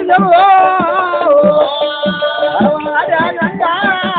దేశంలో పరమారా గంగా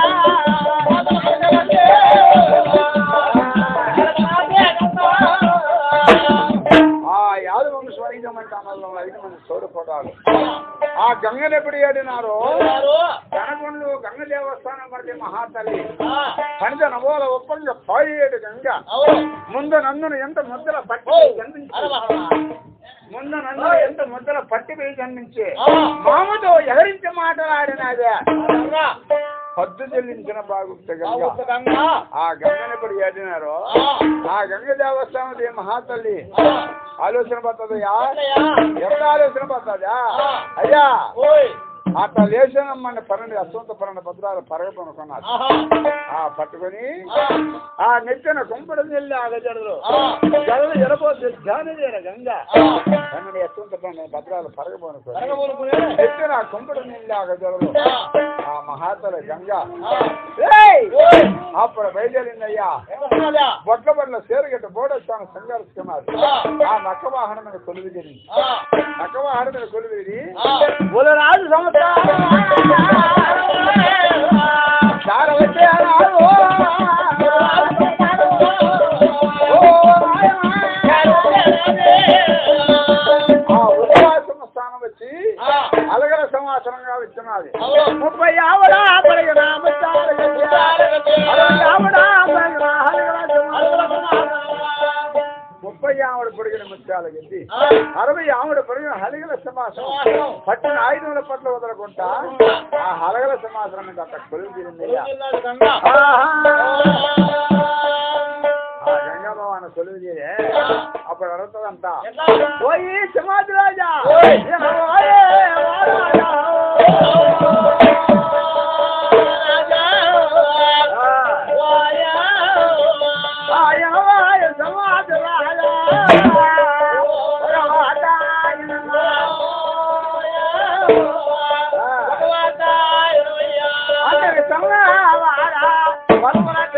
ఆ యాదవంశ ఐదం అంటే అమల్లో ఐదు మంది సోదరపడాలు ఆ గంగను ఎప్పుడు ఏడినారో కనకొండలు గంగ దేవస్థానం పడితే మహాతల్లి పంచ నవోల ఒప్పంద పాయేడు గంగ ముందు నందును ఎంత ముద్దల పట్టి జన్మించి ముందు నందును ఎంత ముద్దల పట్టి పోయి జన్మించి మామతో ఎగరించి మాట్లాడినదే పద్దు చెల్లించిన బాగుంటే గంగ ఆ గంగను ఇప్పుడు ఏడినారో ఆ గంగ దేవస్థానం ఏ మహాతల్లి ఆలోచన పడుతుందయ్యా ఎంత ఆలోచన పడుతుందా అయ్యా అట్లా లేచానమ్మని పన్నెండు అస్వంత పన్నెండు భద్రాలు పరగపనుకున్నారు ఆ పట్టుకొని ఆ నెత్తిన కుంపడం వెళ్ళి ఆ గజడలు జడలు ఎడపోతే ధ్యానదేర గంగ పన్నెండు అస్వంత పన్నెండు భద్రాలు పరగపనుకుని నెత్తిన కుంపడం వెళ్ళి ఆ గజడలు ఆ మహాతల గంగ ఏయ్! అప్పుడు బయలుదేరిందయ్యా బొట్ల బొట్ల సేరుగట్ట బోడొచ్చాను సంఘర్షకున్నారు ఆ నక్క వాహనం మీద కొలువు తిరిగి నక్క వాహనం మీద కొలువు తిరిగి రాజు సంవత్సరం చార వచ్చే రాదు. ఓ ఆ ఉద్వాసమ స్థానం వచ్చి అలగల సంవత్సరంగా వచ్చినది ముప్పై ఆవడా పడిగిన ముచ్చాల గంగ. అరవై ఆవడా పడిగిన అలగల సంవత్సరం. ముప్పై ఆవిడ పొడిగిన ముత్యాల గంది అరవై ఆవిడ పొడిగిన హలిగల సమాసం పట్టిన ఆయుధముల పట్ల వదలకుండా ఆ హలగల సమాసం మీద అక్కడ కొలువు తీరింది ఆ గంగాభవాన కొలువు తీరే అప్పుడు అడుగుతుందంతా పోయి సమాధి రాజా ఏమోయే, ఓ రాజా. ఆ, ఆయనవాయ సమాధి రాజా అందరి సంహారా వరవరక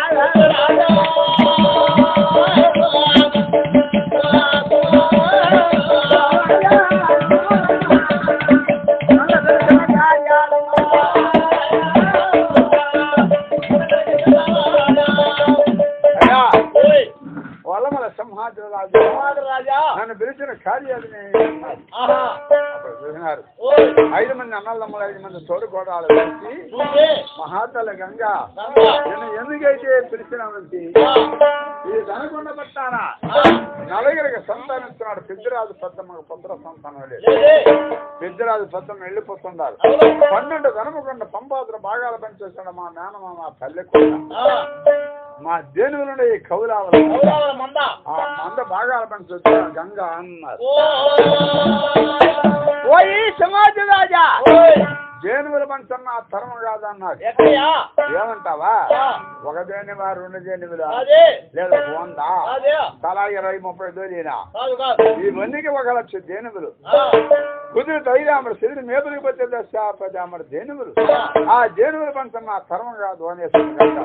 అయ్యా వల్లమల సింహాద్రి రాజు నన్ను పిలిచిన కార్యాలు అప్పుడు చూసినారు ఐదు మంది అన్నదమ్ములు ఐదు మంది తోడుకోడాలు కలిసి మహాతల గంగా నిన్ను ఎందుకైతే పిలిచినామంటే ఇది కనకుండా పట్టారా నలుగురికి సంతానిస్తున్నాడు పెద్దరాజు పెద్దమ్మకు పుత్ర సంతానం లేదు పెద్దరాజు పెద్దమ్మ వెళ్ళిపోతున్నారు పన్నెండు కనుమకుండా పంపాదులు భాగాల పనిచేస్తున్న మా మేనమా మా పల్లె మా దేనువులుండే ఈ కౌలావలు ఆ మంద భాగాల పనిచేస్తున్న గంగా అన్నారు ఓయి సమాజ రాజా జేనుగుల పంచన్న తరమ కాదన్నారు ఏమంటావా ఒక దేనివా రెండు దేనివులా లేదా ఒక వంద తలా ఇరవై ముప్పై దోలినా ఈ మందికి ఒక లక్ష దేనువులు కుదిరి ఐదామడు శరీరం మేపులకు పోతే దశాపదామడు దేనువులు ఆ దేనువుల పంచన్న తరమ కాదు అనేసి గంగ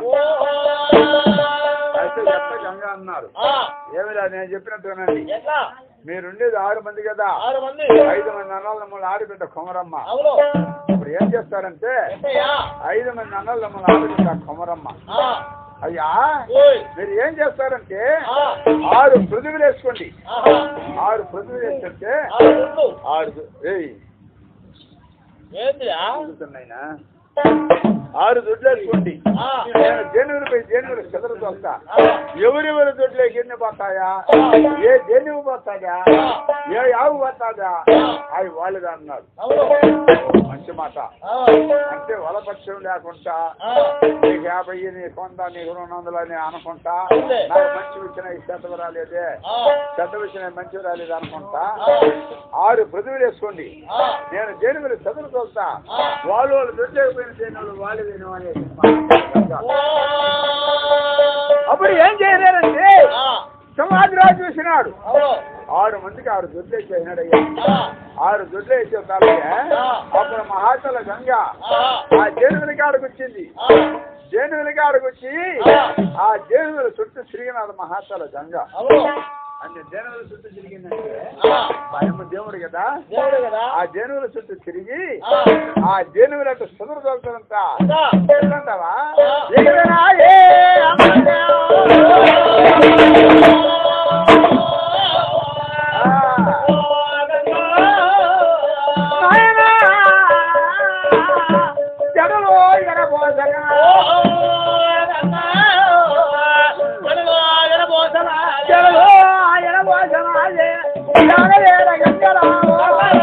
అయితే చెప్తే గంగ అన్నారు ఏమిరా నేను చెప్పినట్టు వినండి మీరుండేది ఆరు మంది కదా ఆరు మంది ఐదు మంది అన్నదమ్ములు ఆడబిడ్డ కొమరమ్మ అవును ఇప్పుడు ఏం చేస్తారంటే ఎక్కయ్యా? ఐదు మంది అన్నదమ్ములు ఆడబిడ్డ కొమరమ్మ ఆ, అయ్యా ఓయ్, మీరు ఏం చేస్తారంటే ఆ, ఆరు పృథువులు వేసుకోండి ఆహా, ఆరు పృథువులు వేసుకుంటే ఆరు గుడ్లు. ఆరు ఏయ్ ఏందిరా? అడుగుతున్నాయినా ఆరు దుడ్లు వేసుకోండి ఆ, నేను జనువులపై జనువులు చెదరు తోస్తా ఆ, ఎవరెవరి దొడ్లోకి ఎన్ని పోతాయా ఏ జనువు పోతాయా ఏ ఆవు పోతాదా అవి వాళ్ళుగా అన్నారు అవును. మంచి మాట ఆ, అంటే వలపక్షం లేకుండా ఆ, నీకు యాభై నీకు వంద నీకు రెండు వందలు అని అనుకుంటా ఉంది. నాకు మంచి విషయం ఈ చెడ్డవి రాలేదే ఆ, చెడ్డ విషయం మంచి రాలేదు అనుకుంటా ఆ, ఆరు పృథువులు వేసుకోండి ఆ, నేను జనువులు చదువు తోస్తా ఆ. వాళ్ళు వాళ్ళు దొడ్లేకపోయిన జనువులు వాళ్ళు విను అనేసి ఓ, అప్పుడు ఏం చేయలేరంటే ఆ, సమాధిరాజు చూసినాడు అవును. ఆరు మందికి ఆరు దొడ్లు వేసేసినాడయ్యా ఆ, ఆరు దొడ్లు వేసే కాలే ఆ. అప్పుడు మహాతల గంగ ఆ, ఆ జేనుగుల కాడకు వచ్చింది ఆ, జేనుగుల కాడకు వచ్చి ఆ. ఆ జేనుగుల చుట్టూ తిరిగినాడు మహాతల గంగ అవును. అన్ని జనువుల చుట్టూ తిరిగిందంటే ఆ, భయము దేవుడు కదా దేవుడు కదా ఆ జనువుల చుట్టూ తిరిగి ఆ, ఆ జనువుల అటు సుదురు దొరుకుతారంట అంతా. ఏంటంటావా ఆ. ఎగిరినా ఏ అమ్మదేవో. నాయనా, జనులు ఎగరబోసగా. జనులు ఎగరబోసగాయే. జగదేర గంగరామో.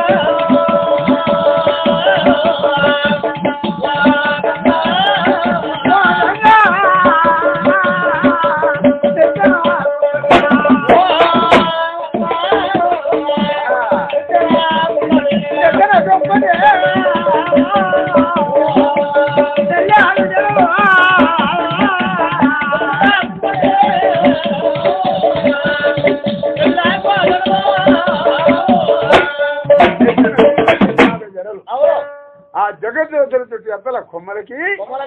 ఆ జగద్దేవతల చుట్టూ ఎత్తల కొమ్మలకి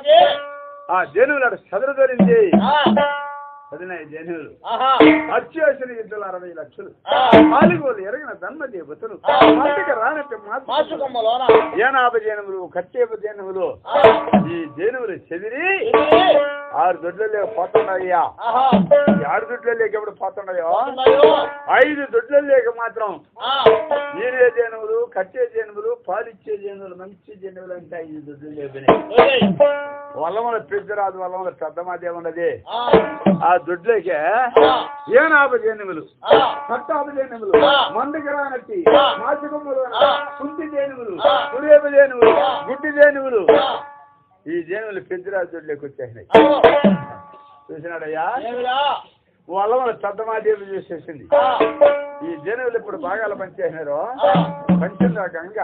ఆ జనువుల చదురు ధరించి పదినాయి జనువులు అత్యాసన యుద్ధులు అరవై లక్షలు నాలుగోలు ఎరగిన ధర్మ దేవతలు మట్టికి రానట్టు మాత్రం ఏనాభ జనములు కట్టేప జనములు ఈ జనువులు చెదిరి ఆరు దొడ్లలో పోతున్నాయ్యా ఈ ఆరు దొడ్ల లేక ఎప్పుడు పోతున్నాయో ఐదు దొడ్ల లేక మాత్రం నీరే జనువులు కట్టే జనువులు పాలిచ్చే జనువులు మంచి జనువులు అంటే ఐదు దొడ్లు లేపినాయి వల్లమల పెద్దరాజు వల్లమల పెద్దమాదేవి ఉన్నది ఆ దొడ్లేకే ఏనాభ జనువులు కట్టాభ జనువులు మందుకి రానట్టి మాసికొమ్మలు కుంటి జేనువులు కురేప జేనువులు గుడ్డి జేనువులు ఈ జేనువులు పెద్దరాజు దొడ్లోకి వచ్చేసినాయి చూసినాడయ్యా వల్లమల పెద్దమాదేవి చూసేసింది ఈ జనువులు ఇప్పుడు భాగాలు పంచేసినారు పంచిందా గంగ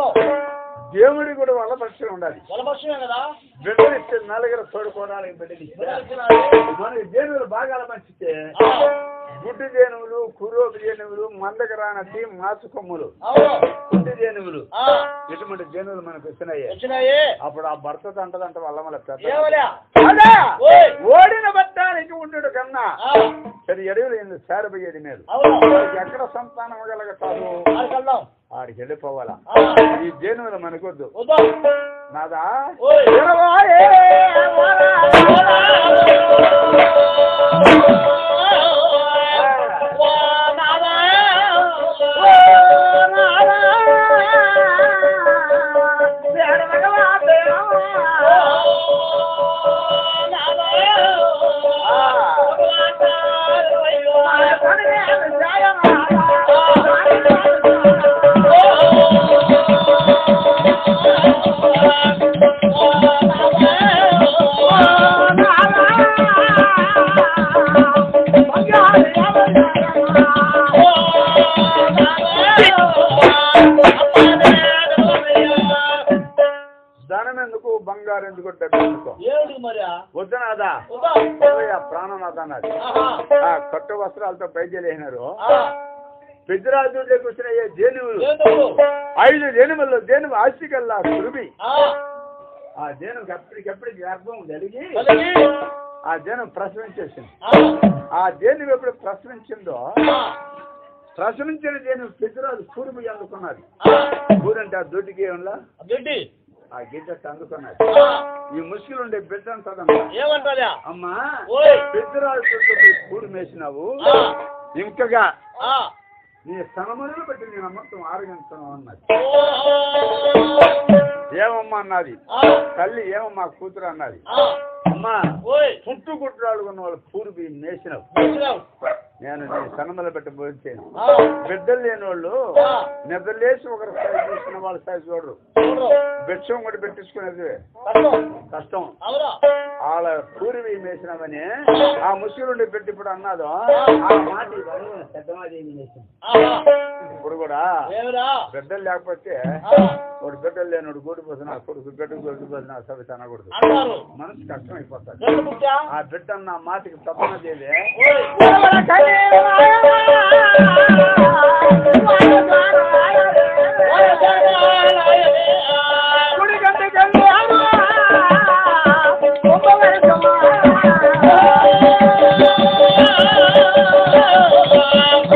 దేవుడి కూడా వల్ల పక్షం ఉండాలి బిడ్డలు ఇస్తే నలుగురు తోడుకోవడానికి బిడ్డలు ఇస్తే మనకి జేనువులు భాగాలు పంచితే గుడ్డి జేనువులు కురోపు జేనువులు మందక రానట్టి మాసు కొమ్ములు గుడ్డి జేనువులు ఇటువంటి జేనువులు మనకు వచ్చినాయి అప్పుడు ఆ భర్త అంటదంట వల్ల మన పెద్ద అదే! ఓయ్! ఓడిన బట్టానికి ఉండు కన్నా సరే ఎడవులు ఏంది సారబోయేది మీరు ఎక్కడ సంతానం కలగతారు ఆడికి వెళ్ళిపోవాలా ఈ జేనువులు మనకొద్దు నాదా ఓయ్! ఇరవై ధనం ఎందుకు బంగారం ఎందుకు డబ్బు ఎందుకు ఏడు మరి వద్దనాదా వద్దా? పోయా ప్రాణనాథ అన్నది ఆ కట్టు వస్త్రాలతో బయలుదేరినారు పెద్దరాజు కూర్చున్న ఏ జేనువులు ఐదు జేనుముల్లో జేనువు ఆస్తికల్లా సురుబి ఆ జేనువుకి అప్పటికప్పటికి గర్భం కలిగి ఆ జేనువు ప్రసవించేసింది ఆ జేనువు ఎప్పుడు ప్రసవించిందో ప్రసవించిన జేనువు పెద్దరాజు పూర్మి అందుకున్నది పూరంటే ఆ దొడ్డికి ఏమన్నా బిడ్డి ఆ గిడ్డ అందుకున్నది ఈ ముసుగులు ఉండే బిడ్డ అంటదమ్మా ఏమంటారా అమ్మా ఓయ్ పెద్దరాజు పూరి మేసినావు ఇంకగా నీ స్థనములను బట్టి నేను అమృతం ఆరగించను అన్నది ఏమమ్మా అన్నది తల్లి ఏమమ్మా కూతురు అన్నది అమ్మా ఓయ్ పుట్టు గుడ్రాడుకున్న వాళ్ళు పూర్వి మేసినావు వచ్చినావు. నేను నీ స్థనములు బట్టి పోయించాను ఆ, బిడ్డలు లేని వాళ్ళు ఆ, నిద్రలేసి ఒకరి సైజు చూసుకున్న వాళ్ళ సైజు చూడరు చూడు. బిచ్చం కూడా పెట్టించుకునేది కష్టం. కష్టం అవునా వాళ్ళ పూర్వీ మేసినామని ఆ ముసుగులుండి పెట్టి ఇప్పుడు అన్నాదు ఆ మాట ఇవ్వాలి, పెద్దమాదేవి వేసింది. ఆహా. ఇప్పుడు కూడా ఏమిరా బిడ్డలు లేకపోతే ఆ, వాడు బిడ్డలు లేనుడు గూడిపోతున్నా కొడుకు గడ్డు గడ్డిపోతున్నా సవిత అనకూడదు అంటారు మనసు కష్టం అయిపోతుంది రెండు ముఖ్య ఆ బిడ్డ అన్న మాటకి పెద్దమాదేవి ఓయ్ గుడి గంట గంట ఆ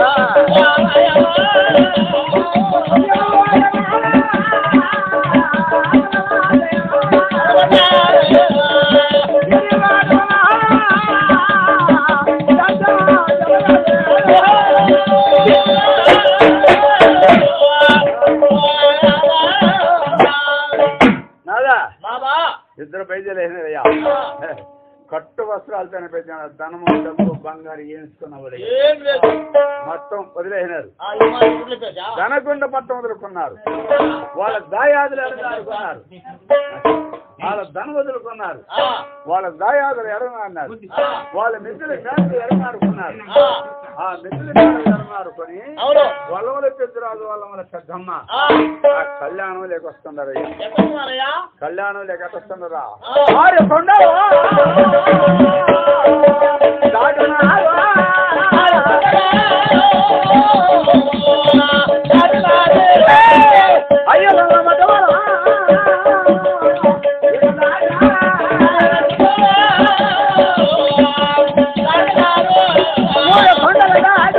ఇద్దరు బయలుదేరేసినారయ్యా కట్టు వస్త్రాలతోనే పెట్టినాడు ధనము డబ్బు బంగారు ఏసుకున్నవాడు ఏం లేదు మొత్తం వదిలేసినారు ఆ, ఈ మాట ఇప్పుడు చెప్పేసా? ధనగుండ పట్టం వదులుకున్నారు వాళ్ళ దాయాదులు ఎడగారుకున్నారు వాళ్ళ ధన వదులుకున్నారు ఆ, వాళ్ళ దాయాదులు ఎడగారు ఆ, వాళ్ళ మిత్రులు ఫ్యామిలీ ఎడగారుకున్నారు ఆ, ఆ మిత్రులు ఫ్యామిలీ ఎడగారుకొని అవును వల్లవల పెద్దరాజు వాళ్ళ మన పెద్దమ్మ ఆ, ఆ కళ్యాణం లేక వస్తున్నారయ్యా ఎక్కడున్నారయ్యా? కళ్యాణం లేక వస్తున్నారా ఆ. ఆరు కొండవా దాటునావా? అయ్యో మగవారా మూడు కొండల దాటు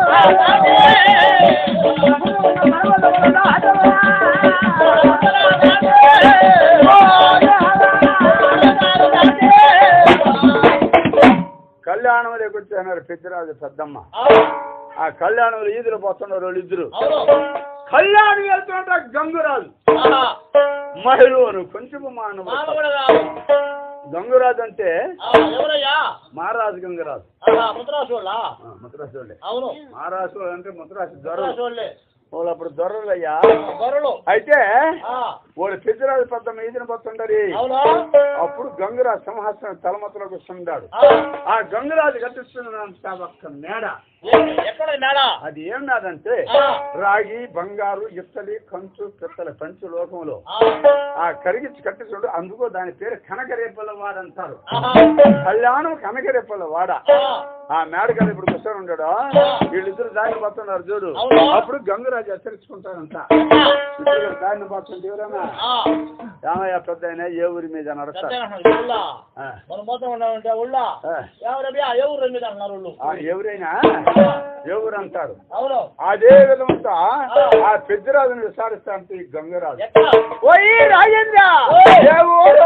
కళ్యాణం లేకొచ్చారు పెద్దరాజు పెద్దమ్మ ఆ కళ్యాణంలో ఈదులు పోతున్నారు వాళ్ళు ఇద్దరు కళ్యాణం వెళ్తుంట గంగురాజు మహిళను కొంచెం మానవ గంగురాజు అంటే ఎవరయ్యా మహారాజు గంగరాజు ముద్రాసు వాళ్ళ ఆ, ముద్రాసు వాళ్ళే అవును మహారాజు అంటే ముద్రాసు దొరలు ముద్రాసు వాళ్ళే వాళ్ళు అప్పుడు దొరలయ్యా గొర్రెలు అయితే ఆ, వాళ్ళు పెద్దరాజు పెద్ద ఈదిన పోతుంటారు అవునా అప్పుడు గంగరాజు సింహాసనం తలమతలోకి వస్తున్నాడు ఆ, ఆ గంగరాజు కట్టిస్తున్నంత ఒక్క మేడ ఏ- ఎక్కడ మేడ అది ఏం నాదంటే ఆ, రాగి బంగారు ఇత్తలి కంచు పిత్తల పంచు లోకంలో ఆ, ఆ కరిగించి కట్టించుడు అందుకో దాని పేరు కనకరేపల వాడ అంటారు ఆహా, కళ్యాణం కనకరేపల వాడ ఆ, ఆ మేడగారు ఇప్పుడు కూర్చొని ఉన్నాడు వీళ్ళిద్దరు దారిని పోతున్నారు చూడు అవునా? అప్పుడు గంగరాజు హెచ్చరించుకుంటారంట ఆ, ఇద్దరు దారిని పోతుంటే ఎవరన్నా ఆ, రామయ్య పెద్ద ఆయన ఏ ఊరి మీద నడుస్తారు పెద్దగా అంటున్నారు, ఈ ఊళ్ళో. ఆ, మనం మొత్తం ఉన్నామంటే ఊళ్ళో ఆ, ఎవరబ్బా ఎవరు మీద అంటున్నారు వాళ్ళు ఆ, ఎవరైనా ఏ ఊరు అంటారు అవును అదే విధంగా ఆ పెద్దరాజుని విచారిస్తా అంటే ఈ గంగరాజు ఎక్కడ ఓయ్ రాజేంద్ర ఓయ్. ఏ ఊరు?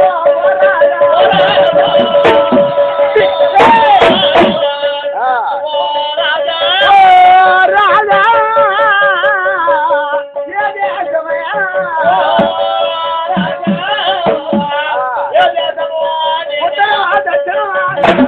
ఆ. ఓ రాజా ఓ రాజా ఏ దేశమయ్యా? ఏ దేశమో నీ ఉత్తరమా, దక్షిణమా?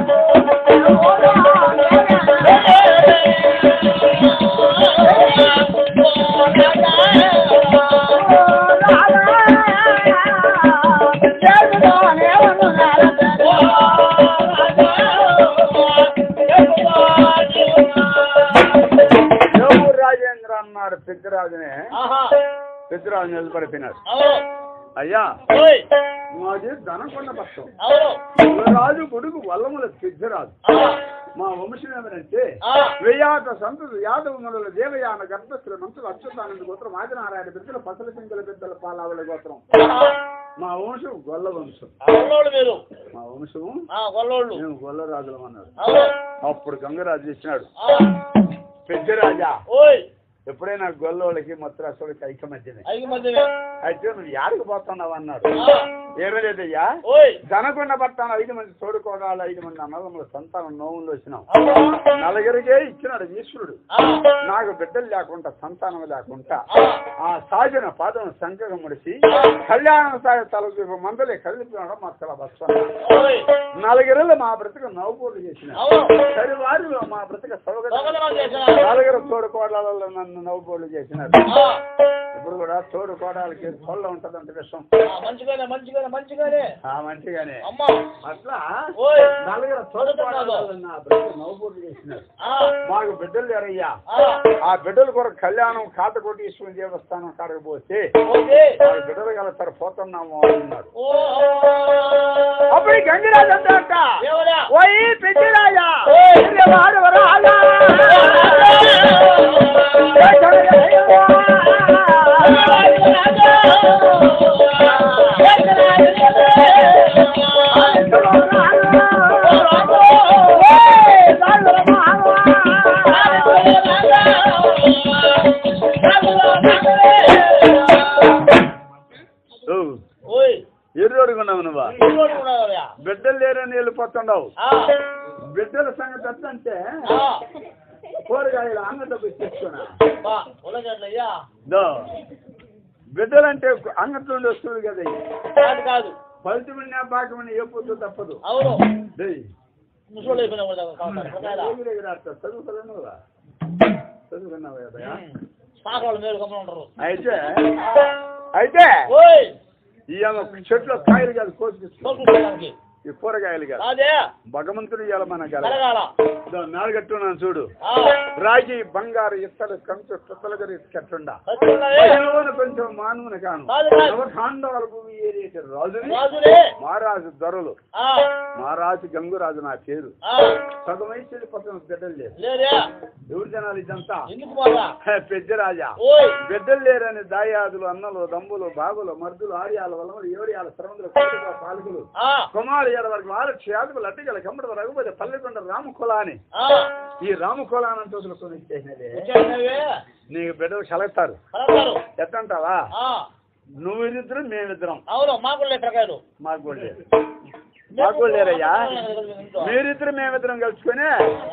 ఏ ఊరు రాజేంద్ర అన్నాడు పెద్దరాజునే ఆహా పెద్దరాజు నిలబడిపోయినాడు అవును అయ్యా ఓయ్ మాది ధనకొండ పక్షం అవును రాజు కొడుకు వల్లముల సిద్ధరాజు ఆ, మా వంశం ఏమనంటే ఆ, వెయ్యాట సంతు యాదవ మనుల దేవయాన గర్భస్థుల మంత్రులు అచ్యుతానంద గోత్రం ఆదినారాయణ బిడ్డల పసల సింగల బిడ్డల పాలావళి గోత్రం ఆ, మా వంశం గొల్ల వంశం గొల్లోళ్ళు మీరు మా వంశం ఆ, గొల్లోళ్ళు మేము గొల్ల రాజులం అన్నాడు అవును అప్పుడు గంగరాజు ఇచ్చినాడు ఆ, పెద్దరాజా ఓయ్ ఎప్పుడైనా గొల్లోళ్ళకి మొత్తరాసులకి ఐకమత్యమే ఐదు మధ్యమే అయితే నువ్వు యాడికి పోతున్నావు అన్నాడు ఆ, ఏమీ లేదయ్యా ఓయ్ ధనకొండ పట్టాను ఐదు మంది తోడుకోవడాలు ఐదు మంది అన్నదమ్ముల సంతానం నోములు వచ్చినాం అవునా? నలుగురికే ఇచ్చినాడు ఈశ్వరుడు ఆ, నాకు బిడ్డలు లేకుండా సంతానం లేకుండా ఆ, ఆ సాజన పాదం సంకగం ముడిచి కళ్యాణం సాయ తలపు మందలే కలిపినాడు మా తల బస్సు ఓయ్ నలుగురిలో మా బ్రతుకు నవ్వుకోలు చేసిన అవును సరివారిలో మా బ్రతుక సౌగత దొంగతనం చేశారా? నలుగురు తోడుకోవడాలలో నన్ను నవ్వుకోలు చేసినారు ఆ, ఇప్పుడు కూడా తోడుకోవడానికి తొల్ల ఉంటదంట విషయం ఆ, మంచిగానే మంచిగానే మంచిగానే ఆ మంచిగానే అమ్మా అట్లా ఓయ్ నలుగురు తోడుకోవడాలలో నా బ్రతుకు నవ్వుకోలు చేసినారు ఆ, మాకు బిడ్డలు లేరయ్యా ఆ, ఆ బిడ్డల కొరకు కళ్యాణం కాటకోటీశ్వరుని దేవస్థానం కాడకపోతే ఓకే వాళ్ళ బిడ్డలు కలుస్తారు పోతున్నాము అన్నారు ఓ అప్పుడు ఈ గంగిరాజు అంటాట ఎవరా ఓయ్ పెద్దరాజా ఓయ్. వాడు రాజా ఓయ్ ఎర్రోడుకున్నావు నువ్వా ఇంకోటి ఉన్నావయ్యా? బిడ్డలు లేరని వెళ్ళిపోతున్నావు ఆ, బిడ్డల సంగతి ఎట్లంటే ఆ, కూరగాయలు అంగట్లో తెచ్చుకున్నా బా, ఉల్లగడ్డలయ్యా దో బిడ్డలంటే అంగట్లో ఉండి వస్తుంది కదా ఇవి. కాదు కాదు ఫలితమైన భాగమని ఏ పొద్దు తప్పదు అవును డేయ్. ముసలి అయిపోయినా కూడా సంవత్సరం ఏమి లేదు అట్లా చదువుకోలేనుగా చదువుకున్నావా అయ్యా? పాకలు మేలు గమనం ఉంటారు అయితే అయితే ఓయ్ ఈ అమ్మ చెట్లో కాయలు కాదు కోసుకొచ్చు తోలుకోవడానికి ఈ కూరగాయలు కాదు అదే భగవంతుడు ఇవాళ మన గల కలగాల నాలుగట్టున్నాను చూడు ఆ, రాగి బంగారు ఇత్తలు కంచు తుత్తలు గరి కట్టుండా ఖచ్చితంగా. మహిళను కొంచెం మానవుని కాను కాదు, కాదు. నవఖాండాల భూమి ఏరియటి రాజుని రాజులే మహారాజు దొరలు ఆ, మహారాజు గంగురాజు నా పేరు ఆ, సగమైశ్వరి పక్కన బిడ్డలు లేరు లేదే ఎవరు జనాలు ఇదంతా ఎందుకు మారా హే, పెద్దరాజా ఓయ్ బిడ్డలు లేరని దాయాదులు అన్నలు దమ్ములు బాబులు మర్దులు ఆర్యాల వలమలు ఎవరియాల శ్రమందులు కోరికల పాలకులు ఆ, కుమారు ఏళ్ళ వరకు వారు క్షేత్రులు అడ్డిగల కమ్మడ రఘుపతి పల్లెకొండ రామకుల అని ఆ, ఈ రామకులానంత వదులుకొని ఇచ్చేసినదే వచ్చేసినవే నీకు బిడ్డలు కలుగుతారు కలగారు ఎట్టంటావా ఆ, నువ్వు ఇద్దరు మేమిద్దరం అవును మాకు లెక్కకాయలు మాకు కూడా లేరు మాకు కూడా లేరయ్యా మీరిద్దరు మేమిద్దరం కలుసుకొని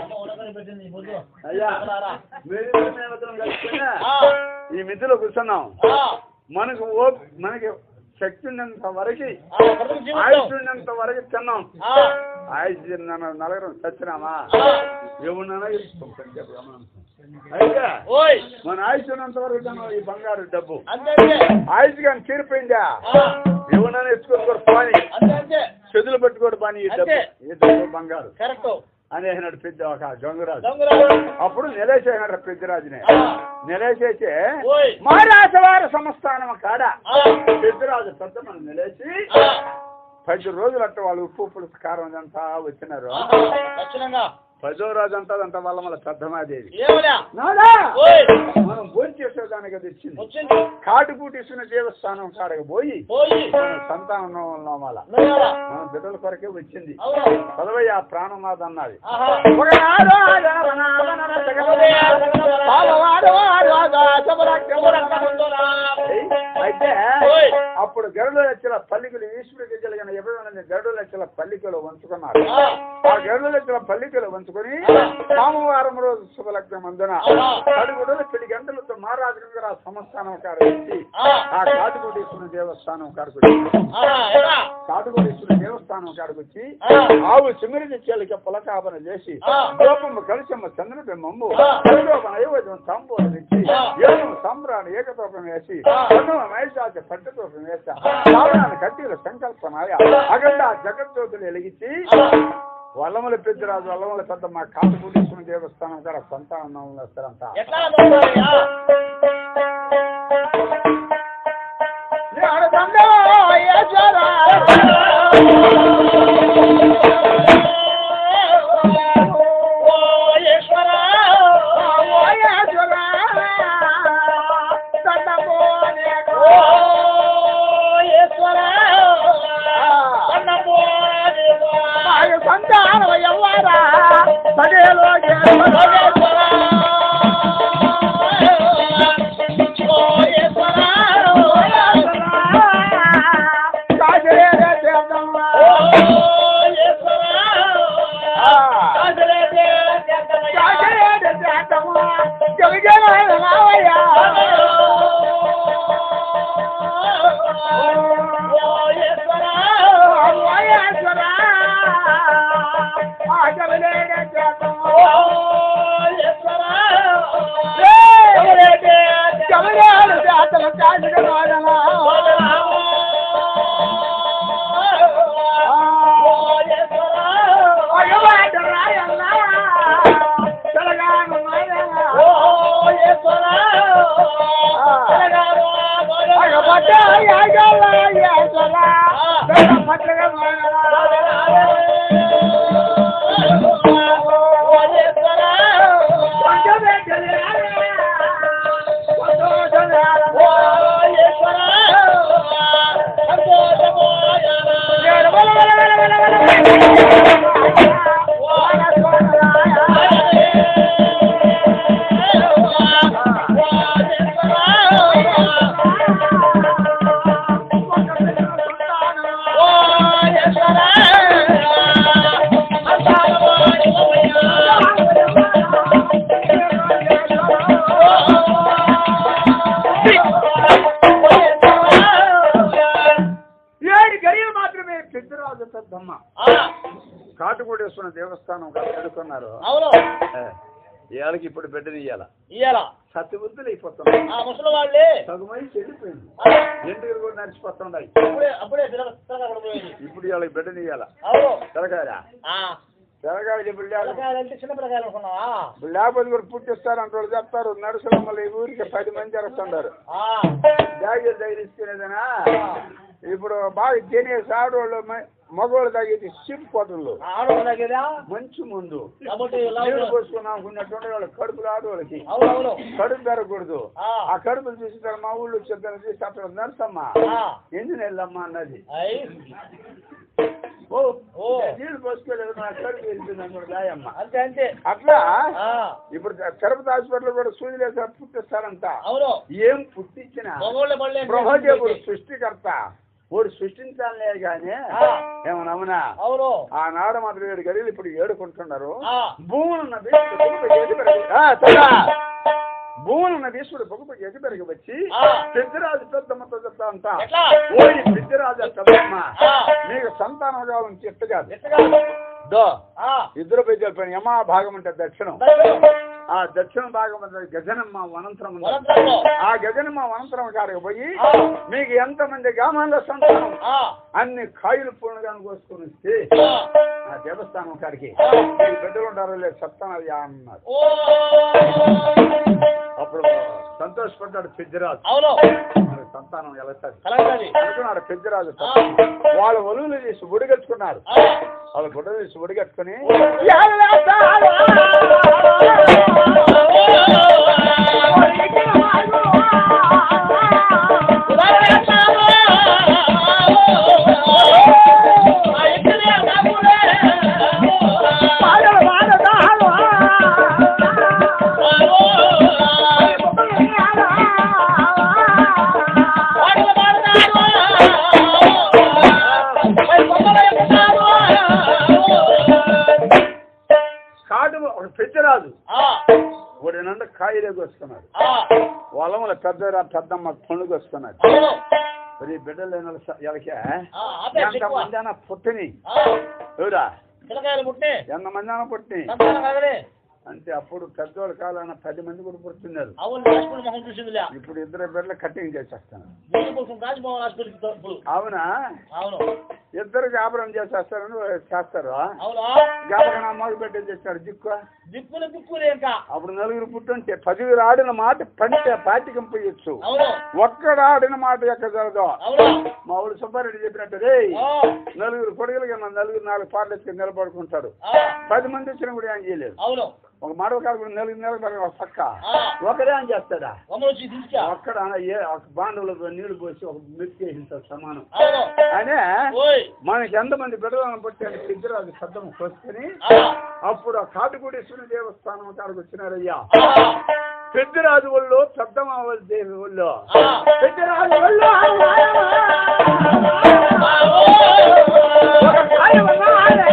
అయ్యా మీరిద్దరు మేమిద్దరం కలుసుకొని ఈ మిద్దులో కూర్చున్నాం మనకు ఓ మనకి శక్తి ఉన్నంత వరకు ఆయుష్ ఉన్నంత వరకు తిన్నాం ఆయుష్ తిన్నాను నలగరం చచ్చినామా ఎవరినైనా ఇస్తాం అయితే ఓయ్ మన ఆయుష్ ఉన్నంత వరకు తిన్నాం ఈ బంగారు డబ్బు అంతే అంతే ఆయుష్ కానీ తీరిపోయిందా ఆ, ఎవరినైనా ఎత్తుకొని పాని అంతే అంతే చెదులు పెట్టుకోడు పాని ఈ డబ్బు అంతే. ఈ డబ్బు బంగారు కరెక్ట్ అనేసినాడు పెద్ద ఒక గంగురాజు దొంగరాజు అప్పుడు నిలేసేసినాడు పెద్దరాజుని ఆ, నిలేసేసి ఓయ్ మహారాజవారి సంస్థానం కాడ ఆ, పెద్దరాజు పెద్ద మనం నిలేసి ఆ, పది రోజులు అట్ట వాళ్ళు ఉప్పు పులుసు కారం అంతా వచ్చినారు ఆహా, ఖచ్చితంగా పదో రోజు అంతా వాళ్ళ మళ్ళీ పెద్దమాదేవి ఏమన్నా నాదా ఓయ్ మనం భోజనం చేసేదానికి అది వచ్చింది వచ్చింది కాటుకూటిస్తున్న దేవస్థానం కాడకు పోయి పోయి మన సంతానం నోమాల నువ్వేరా? మన బిడ్డల కొరకే వచ్చింది అవును పదవయ్య ప్రాణనాథ్ అన్నది ఆహా ఒకనాడు ఆధారనాథనన జగదదే పాలవాడు వాడు ఆకాశములక్రములక్రముల. అయితే ఓయ్ అప్పుడు గరుడు లక్షల పల్లికలు ఈశ్వరుడికి కలిగిన ఇరవై మంది గరుడు లక్షల పల్లికలు వంచుకున్నారు ఆ, ఆ గరుడు లక్షల పల్లికలు వంచుకొని సోమవారం రోజు శుభలగ్నం అందున కడుగుడు పిడి గంటలతో మహారాజు గారు ఆ సంస్థానం కాడ వచ్చి ఆ, ఆ కాటుకోటేశ్వర దేవస్థానం కాడకు వచ్చి ఆహా, ఎలా? కాటుకోటేశ్వర దేవస్థానం కాడకు వచ్చి ఆ, ఆవు చిమిరి చెలిక పులకాపన చేసి ఆ. లోపము కలిసమ్మ చంద్రబింబము ఆ. కలిలోపన అయోధ్యం తంబూరు తెచ్చి ఆ. ఏమో సంబరాన్ని ఏకతోపం వేసి ఆ. పన్నుల మహిషాచి పట్టతోపం వేసా రావణాన్ని కట్టిల సంకల్పనాయ అగండ జగజ్యోతులు వెలిగించి వల్లముల పెద్దరాజు వల్లముల పెద్ద మా కాటుకుంటేశ్వర దేవస్థానం కాడ సంతానం వస్తారంట ఎట్లా దొంగయ్యా? ఓ ఈశ్వరా, ఓ ఈశ్వరా, అన్నమో దేవా, సంతానం ఎవ్వరా పదేలో భగేశ్వరా, ఓ ఈశ్వరా, ఓ ఈశ్వరా, కాజలేదే జగదయ్యా. ఓ ఈశ్వరా, ఓ ఈశ్వరా, జగదేదే ఓ ఈశ్వరా, ఓ ఈశ్వరా, తెలంగాణ ఓ ఈశ్వరా, ఓ ఈశ్వరా, ఓ ఈశ్వరా, కనకోటేశ్వర దేవస్థానం కట్టుకున్నారు అవును ఇవాళకి ఇప్పుడు బిడ్డని ఇయ్యాల ఇయ్యాల సత్యబుద్ధులు అయిపోతున్నాయి ఆ ముసలి వాళ్ళే సగమై చెడిపోయింది ఆ, ఎంటుకలు కూడా నడిచిపోతున్నాయి అప్పుడే అప్పుడే తిరగ తిరగ పోయింది ఇప్పుడు ఇవాళకి బిడ్డని ఇయ్యాల అవును తెలగారా ఆ, తెలగాలి ఇప్పుడు లేక- పిల్లకాయలు అంటే చిన్న పిల్లకాయలు అనుకున్నావా ఇప్పుడు లేకపోతే కూడా పుట్టిస్తారు అంటే వాళ్ళు చెప్తారు నడుసులు మళ్ళీ ఈ ఊరికి పది మంది అరుస్తుంటారు ఆ, జాగ్రత్త తగిలించుకునేదనా ఇప్పుడు బాగా తినేసి ఆడవాళ్ళు మగవాళ్ళు తాగేది సిప్ కోటలు ఆడవాళ్ళు తగ్గేదా మంచి ముందు కాబట్టి నీళ్ళు లవ్ పోసుకుని అనుకున్నటువంటి వాళ్ళ కడుపులు ఆడవాళ్ళకి అవును అవును కడుపు పెరగకూడదు ఆ, ఆ కడుపులు చూసిన మా ఊళ్ళో చెప్తాను తీసి అక్కడ నర్సమ్మ ఆ, ఎందుకు వెళ్ళమ్మా అన్నది ఐ, ఓ ఓ. నీళ్ళు పోసుకోలేదు నా కడుపు వెళ్తుంది అన్నాడు దాయమ్మ అంతే అంతే అట్లా ఆ, ఇప్పుడు తిరుపతి హాస్పిటల్ కూడా సూది వేసి పుట్టిస్తారంట అవును ఏం పుట్టించిన మగోళ్ళ బళ్ళే బ్రహ్మదేవుడు సృష్టికర్త వాడు సృష్టించాలే గాని ఆ. ఏమనవునా అవును ఆనాడు మాత్రం ఏడు గడియలు ఇప్పుడు ఏడుకుంటున్నారు ఆ, భూములున్న భీష్ముడు పొగుపు ఎది పెరగ ఆ, తల్లా. భూములున్న భీష్ముడు పొగుపు ఎది పెరిగి వచ్చి ఆ. పెద్దరాజు పెద్దమ్మతో చెప్తా అంట ఎట్లా ఓయ్ పెద్దరాజు పెద్దమ్మ ఆ. నీకు సంతానం కావాలని చెట్టు కాదు ఎట్టగా దో ఆ, ఇద్దరు పోయి చెప్పాను యమా భాగం అంటే దక్షిణం దైవం, ఆ దక్షిణ భాగం అంటే గజనమ్మ వనంతరం ఉంది. వనంతరంలో. ఆ గజనమ్మ వనంతరం కాడికి పోయి ఆ. మీకు ఎంతమంది గ్రామాల్లో సంతానం ఆ, అన్ని కాయలు పూర్ణగాను కోసుకొని వస్తే ఆ, ఆ దేవస్థానం కాడికి ఆ. మీకు బిడ్డలు ఉంటారో లేదు చెప్తాను యా అన్నారు ఓ, అప్పుడు సంతోషపడ్డాడు పెద్దరాజు అవును మరి సంతానం ఎలా సరి కలగది అనుకున్నాడు పెద్దరాజు ఆ. వాళ్ళు ఒలువులు తీసి ఉడిగట్టుకున్నారు ఆ, వాళ్ళు గుడ్డ తీసి ఉడిగట్టుకుని కాడు ఒక పెద్దరాజు వాడి నుండి కాయలే కోసుకున్నాడు పొలంలో పెద్ద పెద్దమ్మ పండుగ వస్తున్నది మరి బిడ్డలు లేని వాళ్ళ స- ఎలకే ఎంతమంది అన్న పుట్టిని ఎవరా పిల్లకాయలు ముట్టే ఎంతమంది అన్న పుట్టిని సంతానం కలగలే అంటే అప్పుడు పెద్దోళ్ళ కాలాన పది మంది కూడా పుడుతున్నారు అవును రాజపూడి మొహం చూసిందిలే ఇప్పుడు ఇద్దరు బిడ్డలు కట్టింగ్ చేసేస్తాను దీని కోసం రాజమోహన్ రాజపూడి ఇప్పుడు అవునా అవును ఇద్దరు వ్యాపారం చేసేస్తారని చేస్తారు అవునా జ్ఞాపకం అమ్మకి బిడ్డ చేస్తాడు దిక్కు దిక్కులు దిక్కులే ఇంకా అప్పుడు నలుగురు పుట్టుంటే పదిగురు ఆడిన మాట పంటే పాతికం పోయొచ్చు అవును ఒక్కడు ఆడిన మాట ఎక్క జరగదు అవును మా ఊరు సుబ్బారెడ్డి చెప్పినట్టు రే ఆ, నలుగురు కొడుకులు కన్నా నలుగురు నాలుగు పాటలు ఎత్తుకుని నిలబడుకుంటాడు ఆ, పది మంది వచ్చినా కూడా ఏం చేయలేదు అవును ఒక మరో కాలు కూడా నలుగురు నిలబడి ఒక పక్క ఆ, ఒకడే ఏం చేస్తాడా బొమ్మలు వచ్చి తీసుకా ఒక్కడ ఏ ఒక బాండవులకు నీళ్లు పోసి ఒక మెత్తి వేసింటాడు సమానం అవును అనే ఓయ్ మనకి ఎంతమంది బిడ్డలను పుట్టాను ఇద్దరు అది శబ్దం కొసుకుని ఆ, అప్పుడు ఆ కాటుకూడేశ్వరి దేవస్థానం కాడికి వచ్చినారయ్యా ఆ, పెద్దరాజు ఒళ్ళు పెద్దమావల దేవి ఒళ్ళు ఆ. పెద్దరాజు ఒళ్ళు ఆ, ఓ. ఒక కాయ ఉన్నాడే.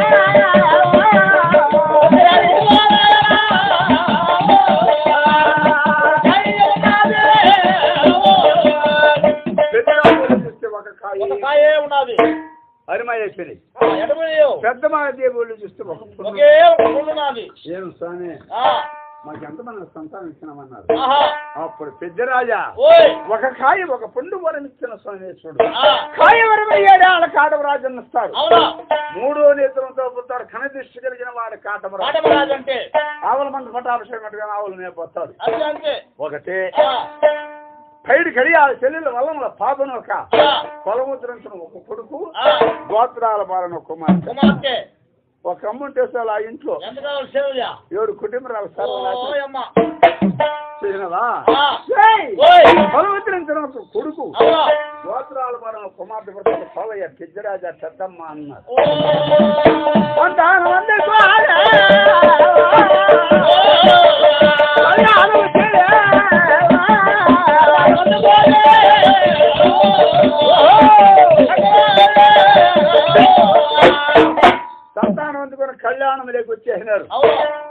పెద్దరాజు ఒళ్ళు చూస్తే ఒక కాయ ఒక కాయే ఉన్నది అరిమాయ అయిపోయింది ఎడమలేవు పెద్దమావ దేవి ఒళ్ళు చూస్తే ఒక పుల్ల. ఒకే ఒక ముళ్ళు ఉన్నది ఏం స్వామి ఆ, మాకు ఎంతమంది సంతానం ఇచ్చినామన్నారు ఆహా అప్పుడు పెద్దరాజా ఓయ్ ఒక కాయ ఒక పండు వరం ఇచ్చిన స్వామి చూడు ఆ, కాయ వరం అయ్యాడు కాటవరాజు ఇస్తాడు అవునా మూడో నేత్రంతో పుట్టాడు కనదృష్టి కలిగిన వాడు కాటవరాజు కాటమరాజు అంటే ఆవుల మంది పట్టాభిషేకం ఆవులు మేపోతాడు అంతే అంతే ఒకటి ఆ, పైడి కడి ఆ చెల్లెల వల్ల పాపను ఒక ఆ, కొలముద్రించిన ఒక కొడుకు ఆ, గోత్రాల పాలన ఒక కుమార్తె కుమార్తె ఒక అమ్ముంటే చాలు ఆ ఇంట్లో ఎంత కావాలి సేవయ్యా ఏడు కుటుంబాలు సర్వనాశనం ఓయమ్మ చేసినవా ఆ, ఏయ్! ఓయ్ కొలముద్రించిన ఒక కొడుకు అవునా గోత్రాల పాలన కుమార్తె పుట్టాడు సోలయ్య పెద్దరాజా పెద్దమ్మ అన్నారు ఓ సంతానం అందుకో సంతానం అందుకొని కళ్యాణం లేక వచ్చేసినారు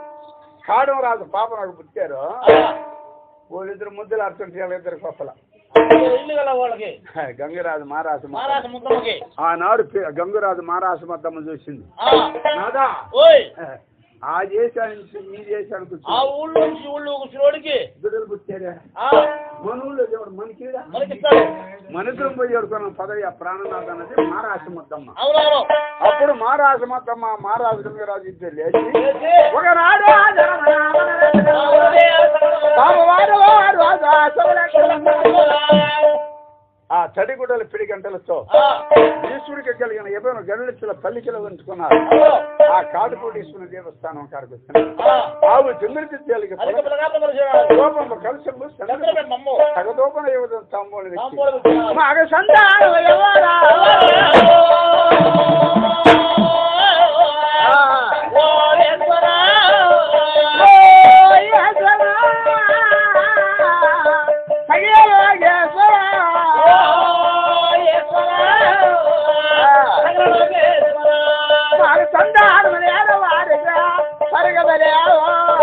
కాడం రాజు పాప నాకు పుట్టారు వాళ్ళిద్దరు ముద్దులు అర్థం చేయాలి ఇద్దరు కొప్పల ఇల్లు గల వాళ్ళకి గంగరాజు మహారాజు మహారాజు ముద్దమ్మకి ఆనాడు పే- గంగరాజు మహారాజు మద్దమ్మ చూసింది ఆ, నాదా ఓయ్ ఆ దేశానికి నుంచి ఈ దేశానికి ఆ వచ్చి ఊళ్ళో నుంచి ఊళ్ళో కూర్చున్నోడికి బిడ్డలు పుట్టారా ఆ, మన ఊళ్ళో దేవుడు మనకిడా మనకిస్తాడు మనతో పోయి ఏడుకున్నాం పదవి ఆ ప్రాణనాథ అనేది మహారాజు మద్దమ్మ అవునవును అప్పుడు మహారాజు మద్దమ్మ మహారాజు గంగరాజు ఇద్దరు లేచి చేసి, ఒకనాడు ఆ జనమనామన ఆ ఊరే బాబువాడు వాడు వాడు ఆ శివలక్షణం. ఆ, ఆ తడిగుడ్డల పిడి గంటలతో ఆ, ఈశ్వరుడికి కలిగిన ఏమైనా గనులిచ్చిన పల్లికలు ఉంచుకున్నారు అవును. ఆ కాటుకోటేశ్వర దేవస్థానం కాడికి వచ్చినారు ఆ, ఆవు తిమ్మిరి తేలిక అధిక పిల్లగాళ్ళ మనిషి కోపంలో కలిసము చంద్రబాబు మమ్ము సగదోపన యువత తాంబూలు తాంబూలం వ్యక్తి ఇచ్చినారు. మగ సంతానం ఎవరా? ఓ యేసరా. సగేలో యేసరా. మగ సంతానం ఎవరాడిగా? సరిగదలేవో.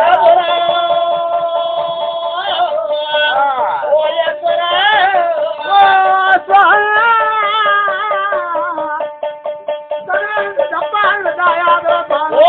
ఓ స్వామి. సగం జపాన్ దాయాదో బాలు.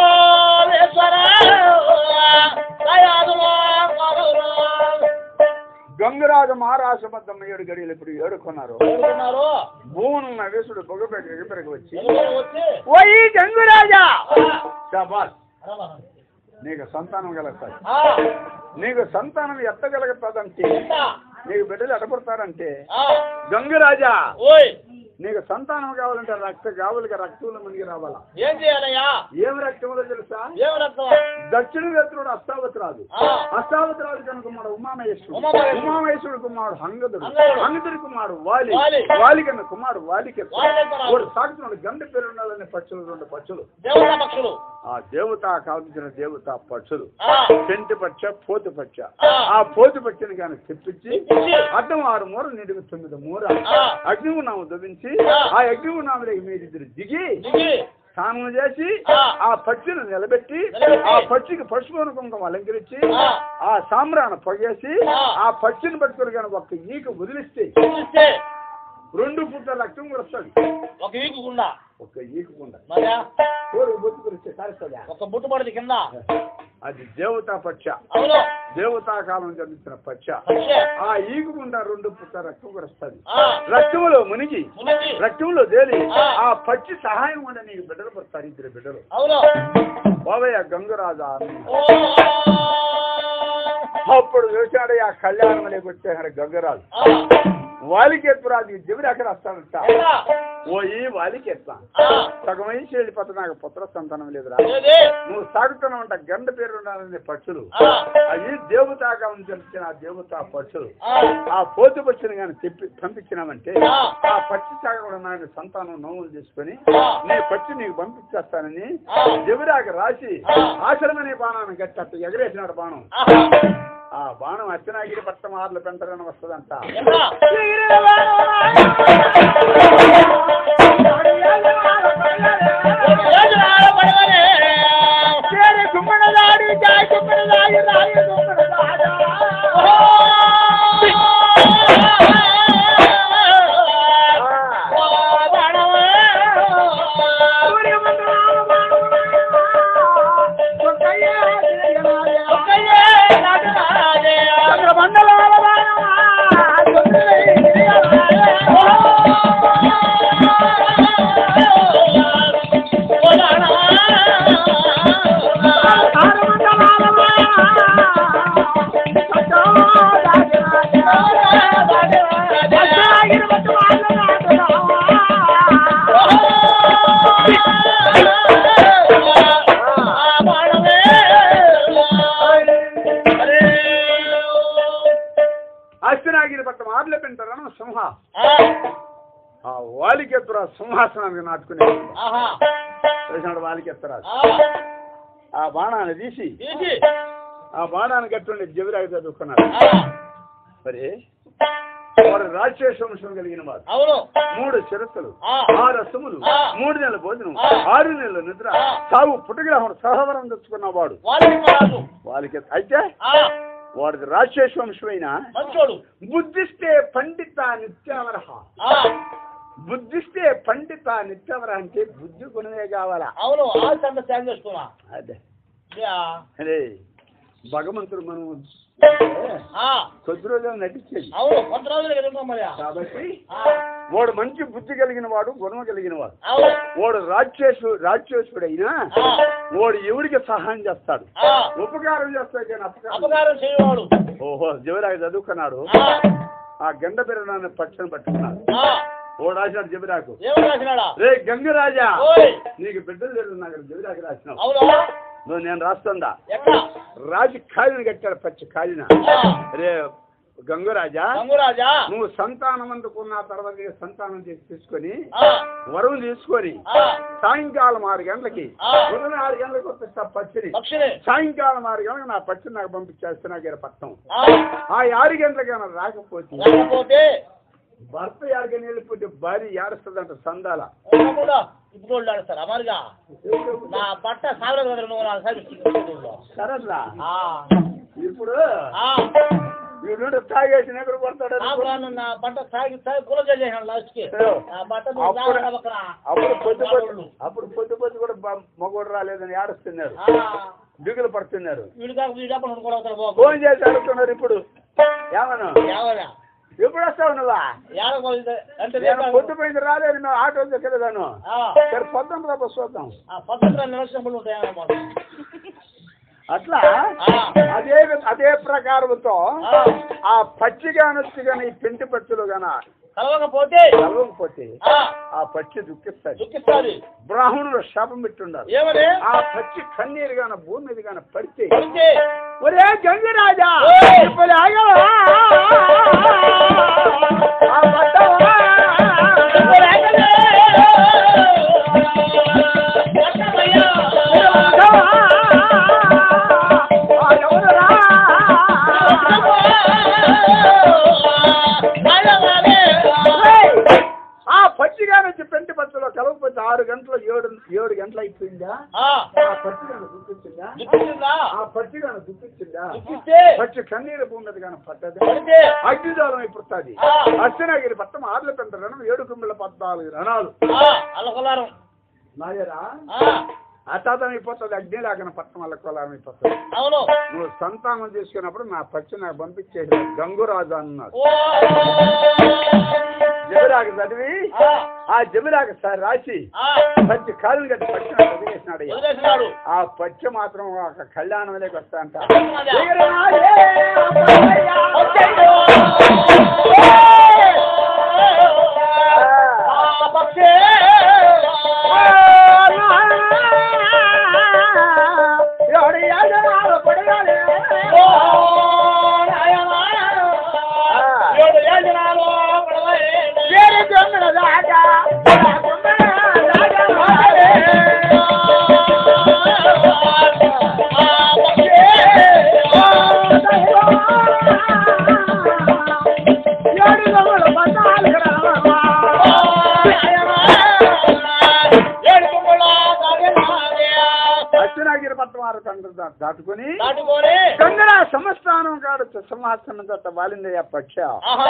గంగరాజు మహారాజు మద్దమ్మ ఏడు గడియలు ఇప్పుడు ఏడుకున్నారు భూమునున్న వేసుడు పొగపెట్టి ఎగపెరగి వచ్చి ఓయి గంగురాజా శాబాస్ నీకు సంతానం కలుగుతాయి నీకు సంతానం ఎత్తగలుగుతుందంటే నీకు బిడ్డలు ఎడపడతారంటే గంగరాజా ఓయ్ నీకు సంతానం కావాలంటే రక్త కావులుగా రక్తంలో మునిగి రావాలా ఏం చేయాలయ్యా ఏం రక్తంలో తెలుసా ఏం రక్తం దక్షిణ వ్యక్తుడు అష్టావతిరాజు ఆ. అష్టావతిరాజు కనుక కుమారుడు ఉమామహేశ్వరుడు ఉమామహేశ్వరుడు. ఉమామహేశ్వరుడు కుమారుడు హంగదుడు హంగదుడు. హంగదుడి కుమారుడు వాలి వాలి. వాలి కన్నా కుమారుడు వాలికి వాలికెత్తరాజు. వాడు సాగుతున్నాడు గంట పేరు ఉండాలనే పక్షులు రెండు పక్షులు దేవతా పక్షులు ఆ దేవత కావించిన దేవత పక్షులు ఆ, పెంటి పక్ష పోతు పక్ష ఆ. ఆ పోతు పక్షని కానీ తెప్పించి తెప్పించి. అడ్డం ఆరు మూర నిడుగు తొమ్మిది మూర ఆ. అగ్నిగుణాము దువించి ఆ. ఆ అగ్నిగుణాములకి మీరిద్దరు దిగి దిగి స్నానం చేసి ఆ. ఆ పక్షిని నిలబెట్టి నిలబెట్టి. ఆ పక్షికి పశువును కుంకుమ అలంకరించి ఆ. ఆ సామ్రాన్ని పొగేసి ఆ. ఆ పక్షిని పట్టుకుని కానీ ఒక్క ఈక వదిలిస్తే చూస్తే రెండు పుట్ల రక్తం కూడా వస్తుంది ఒక వీకు గుండా ఒక్క ఈకకుండా మరా కోరు బొత్తుకురిస్తే కారుస్తుందా ఒక బుట్టు పడింది కింద అది దేవతా పక్ష అవును దేవతా కాలం జరుగుతున్న పక్ష పక్షే. ఆ ఈగుకుండా రెండు పుట్ల రక్తం కూడా వస్తుంది ఆ, రక్తంలో మునిగి మునిగి. రక్తంలో తేలి ఆ. ఆ పక్షి సహాయం కూడా నీకు బిడ్డలు పడతారు ఇద్దరు బిడ్డలు అవును బాబయ్య గంగరాజా అన్న. ఓ, అప్పుడు చూశాడు ఆ కళ్యాణం లేకొచ్చాడు గంగరాజు ఆ, వాలికెత్తురాజు దేవుడు ఎక్కడ వస్తాడంట ఎక్కడ? ఓ ఈ వాలికెత్తా ఆ, సగం వయసు వెళ్ళిపోతే నాకు పుత్ర సంతానం లేదురా ఏది? నువ్వు సాగుతున్నావంట గంట పేరు ఉండాలనే పక్షులు ఆ, అవి దేవతాగా తెలిసిన ఆ దేవతా పక్షులు ఆ, ఆ పోతు పక్షిని కానీ తెప్పి పంపించినామంటే ఆ. ఆ పక్షి సాగకుండా నాయన సంతానం నోవులు తీసుకొని ఆ. నీ పక్షి నీకు పంపించేస్తానని ఆ. దేవుడాకి రాసి ఆ. ఆశ్రమనే బాణాన్ని గట్టి అట్ట ఎగరేసినాడు బాణం ఆహా. ఆ బాణం అచ్చనాగిరి పట్ట మార్లు పెంటరని వస్తుందంట ఎక్కడ? రోజు ఆడపడవనే. ఓ, బాణవే. ఒక్కయ్యే నాటరాజే. ఓ, బాణవా. ఆ, బాణవే. అరే. అచ్చనాగిరి పట్ట మార్లు పెంటరని సింహ ఆ, ఆ వాలికెత్తురా సింహాసనానికి నాటుకునే ఆహా. వేసినాడు వాలికెత్తరాజు ఆ, ఆ బాణాన్ని తీసి తీసి. ఆ బాణాన్ని కట్టుండి జవిరాగి చదువుకున్నాడు ఆ, మరి వారు రాజశేష వంశం కలిగిన వారు అవును మూడు శిరస్సులు ఆ. ఆరు అసములు ఆ. మూడు నెలల భోజనం ఆ. ఆరు నెలల నిద్ర ఆ. సాగు పుట్టుగ్రహం సహవరం తెచ్చుకున్నవాడు వాళ్ళకి రాదు వాళ్ళకి అయితే ఆ, వాడిది రాజశేష వంశమైన మంచోడు బుద్ధిస్తే పండిత నిత్యావరహ ఆ, బుద్ధిస్తే పండిత నిత్యావరహ అంటే బుద్ధి గుణమే కావాలా అవును ఆ సంగ త్యాగం చేసుకున్నా అదే యా. అరే భగవంతుడు మనం ఆ, కొద్ది రోజులు నటించేది అవును కొంత రోజులు ఎదుర్కొన్నాం మరి కాబట్టి ఆ, వాడు మంచి బుద్ధి కలిగిన వాడు గుణం కలిగిన వాడు అవును వాడు రాక్షసు రాక్షసుడైనా ఆ, వాడు ఎవరికి సహాయం చేస్తాడు ఆ, ఉపకారం చేస్తాడు కానీ అపకారం అపకారం చేయవాడు ఓహో జవరాకు చదువుకున్నాడు ఆ, ఆ గండ బిర్రనాన్ని పక్షం పట్టుకున్నాడు ఆ, ఓ రాశాడు జబిరాకు ఏమని రాసినాడా రే గంగరాజా ఓయ్ నీకు బిడ్డలు లేదు నాకు జబిరాకు రాసినావు అవునా నువ్వు నేను రాస్తుందా ఎక్కడ రాజు కాలిని కట్టాడు పచ్చి కాలిన ఆ, రే గంగరాజా గంగురాజా నువ్వు సంతానం అందుకున్న తర్వాత నీకు సంతానం చేసి తీసుకొని ఆ, వరం తీసుకొని ఆ, సాయంకాలం ఆరు గంటలకి ఆ. ఉదయం ఆరు గంటలకు వస్తా పచ్చిని పక్షిని సాయంకాలం ఆరు గంటలకు నా పచ్చిని నాకు పంపించేస్తే నాకు ఈడ పట్టం ఆ, ఆ ఆరు గంటలకైనా రాకపోతే లేకపోతే భర్త ఆడికని వెళ్ళిపోతే భార్య ఏడుస్తుందంట సందాల ఉండకుండా ఇప్పుడు వాళ్ళు ఆడతారు అమరుగా నా బట్ట సాగలేదు కదా నువ్వు నా సాగిస్తుంది సరేలా ఆ, ఇప్పుడు ఆ, వీడు తాగేసి ఎక్కడ కొడతాడు సాగురాను నా పంట సాగి సాగి పూల చేసాను లాస్ట్ కి నా బట్ట నువ్వు అప్పుడు సాగరా పక్కన. అప్పుడు పొద్దు పొద్దు వాళ్ళు. అప్పుడు పొద్దు పొద్దు కూడా బ- మగోడు రాలేదని ఏడుస్తున్నారు ఆ, దిగులు పడుతున్నారు వీడు కాక వీడు కాక నువ్వు కూడా అవుతారు బాబు ఫోన్ చేసి అడుగుతున్నారు ఇప్పుడు ఏమను యావరా ఎప్పుడు వస్తావు నువ్వా యాడకో ఇది అంటే నేను రేపు- పొద్దు పోయింది రాలేదు మేము ఆటో దగ్గరదాను ఆ, సరే పొద్దున రా చూద్దాం ఆ పద్ధతిలో నిరసనలు ఉంటాయన్నమాట అట్లా ఆ. అదే వి- అదే ప్రకారంతో ఆ. ఆ పచ్చిగా నొచ్చి కానీ ఈ పెంటి పచ్చులు గాన కలవకపోతే కలవకపోతే ఆ, ఆ పచ్చి దుఃఖిస్తుంది దుఃఖిస్తాది బ్రాహ్మణుడు శాపం పెట్టుండారు ఏమని ఆ పచ్చి కన్నీరు గాన భూమి మీద గాన పడితే పడితే ఒరే గంగిరాజా ఓయ్! ఇప్పుడు ఆగవా? ఆ పట్టవా? ఇప్పుడు ఆగలే! పట్టమయ్యా! ఇప్పుడు పట్టవా? ఆ ఎవరురా? ఆగవాలే! ఏయ్! ఆ పచ్చిగా నుంచి పెంటి పచ్చలో కలవకపోతే ఆరు గంటలు ఏడు ఏడు గంటలు అయిపోయిందా ఆ, ఆ పచ్చిగాను దుఃఖించిందా దుఃఖిస్తుందా? ఆ పచ్చిగాను దుఃఖించిందా దుఃఖిస్తే పచ్చి కన్నీరు భూమి మీద కానీ పట్టదు పడితే అగ్నిదాలం అయిపోతుంది ఆ. అర్చనగిరి పట్టం ఆర్ల పెంట రణం ఏడు కుమ్మిళ్ళ పద్నాలుగు రణాలు ఆ, అల్లకొల్లారం నాయరా ఆ, అతాతం అయిపోతుంది అగ్ని లాగిన పట్టం వల్ల కొలారం అయిపోతుంది అవును నువ్వు సంతానం చేసుకున్నప్పుడు నా పచ్చి నాకు పంపించేసి గంగురాజు అన్నాడు ఓ! జబిరాకు చదివి ఆ, ఆ జబిరాకు సార్ రాసి ఆ, పచ్చి కాలు కట్టి పచ్చిన చదివేసినాడు అయ్యా. వదిలేసినాడు ఆ పచ్చి మాత్రం ఒక కళ్యాణంలోకి వస్తా అంట వచ్చేయండి. ఆ, పక్షే! ఓ, నాయనా! ఏడు యోజనాలు పడవలేడు. ఆ, పక్షే! ఏడు కుంగుళ దాగనాదే. అశ్వనాగిరి పట్టం వారు తండ్రి దాటుకుని దాటుకొని గంగర సంస్థానం కాడు సింహాసనం దత్త వాలిందయ్య పక్ష ఆహా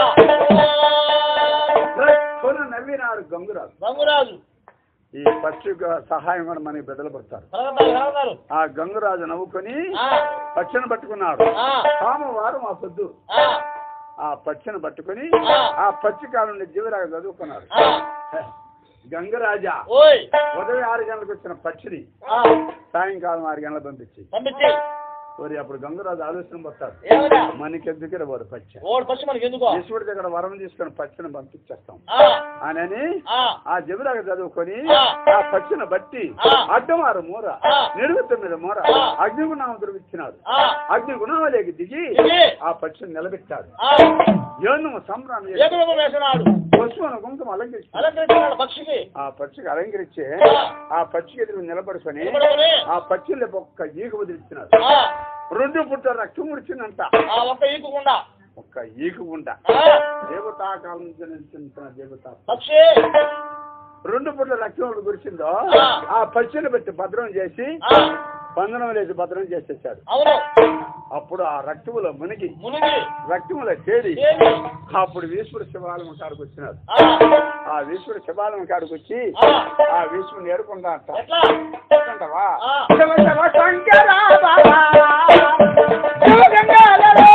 కొను నవ్వినారు గంగురాజు గంగురాజు ఈ పక్షి సహాయం కూడా మనకి బెదలు పడతారు కలగతారు కలగతారు ఆ గంగురాజు నవ్వుకొని ఆ, పక్షిని పట్టుకున్నాడు ఆ, సోమవారం మా పొద్దు ఆ, ఆ పక్షిని పట్టుకుని ఆ. ఆ పక్షి కాలంలో జీవరాగా చదువుకున్నాడు ఆ. గంగరాజా ఓయ్ ఉదయం ఆరు గంటలకు వచ్చిన పక్షిని ఆ, సాయంకాలం ఆరు గంటలకు పంపించి పంపించి మరి అప్పుడు గంగరాజు ఆలోచన పడతాడు ఏమన్నా మనకెందుకు వాడు పచ్చ ఓడి పచ్చి మనకి ఎందుకో ఈశ్వరుడి దగ్గర వరం తీసుకొని పచ్చని పంపించేస్తాం ఆ, అని ఆ, ఆ జబిరాగ చదువుకొని ఆ. ఆ పచ్చిని బట్టి ఆ. అడ్డమారు మూర ఆ. నిడుగు మీద మూర ఆ. అగ్నిగుణం దుర్విచ్చినాడు ఆ, అగ్నిగుణంలోకి దిగి దిగి. ఆ పచ్చిని నిలబెట్టాడు ఆ, యోను సంబరాన్ని చేసి ఏకరూపం వేసినాడు పశువును కుంకుమ అలంకరించి అలంకరించినాడు పక్షికి ఆ పచ్చికి అలంకరించి ఆ. ఆ పచ్చికి ఎదురు నిలబడుకొని నిలబడుకొని, ఆ పచ్చిని ఒక్క ఈగ వదిలిచ్చినాడు ఆ, రెండు పుట్ట రక్తం ముడిచిందంట ఆ ఒక్క ఈకుకుండా ఒక్క ఈక గుండ ఆ, దేవతాకాలం నుంచి నిలిచిన దేవత పక్షి రెండు పుట్ల రక్తం గురిచిందో ఆ. ఆ పచ్చిని పెట్టి భద్రం చేసి ఆ, బంధనం లేచి భద్రం చేసేసాడు అవును అప్పుడు ఆ రక్తములో మునిగి మునిగి రక్తములో చేరి ఏమి? అప్పుడు వీశ్వరుడు శివాలయం కాడికి వచ్చినాడు ఆ, ఆ వీశ్వరుడు శివాలయం కాడికి వచ్చి ఆ, ఆ వీశ్వరుని ఏరుకుంటా అంట ఎట్లా ఏరుకుంటావా? ఆ. శివ శివ శంకర బాబా, శివ గంగాధర,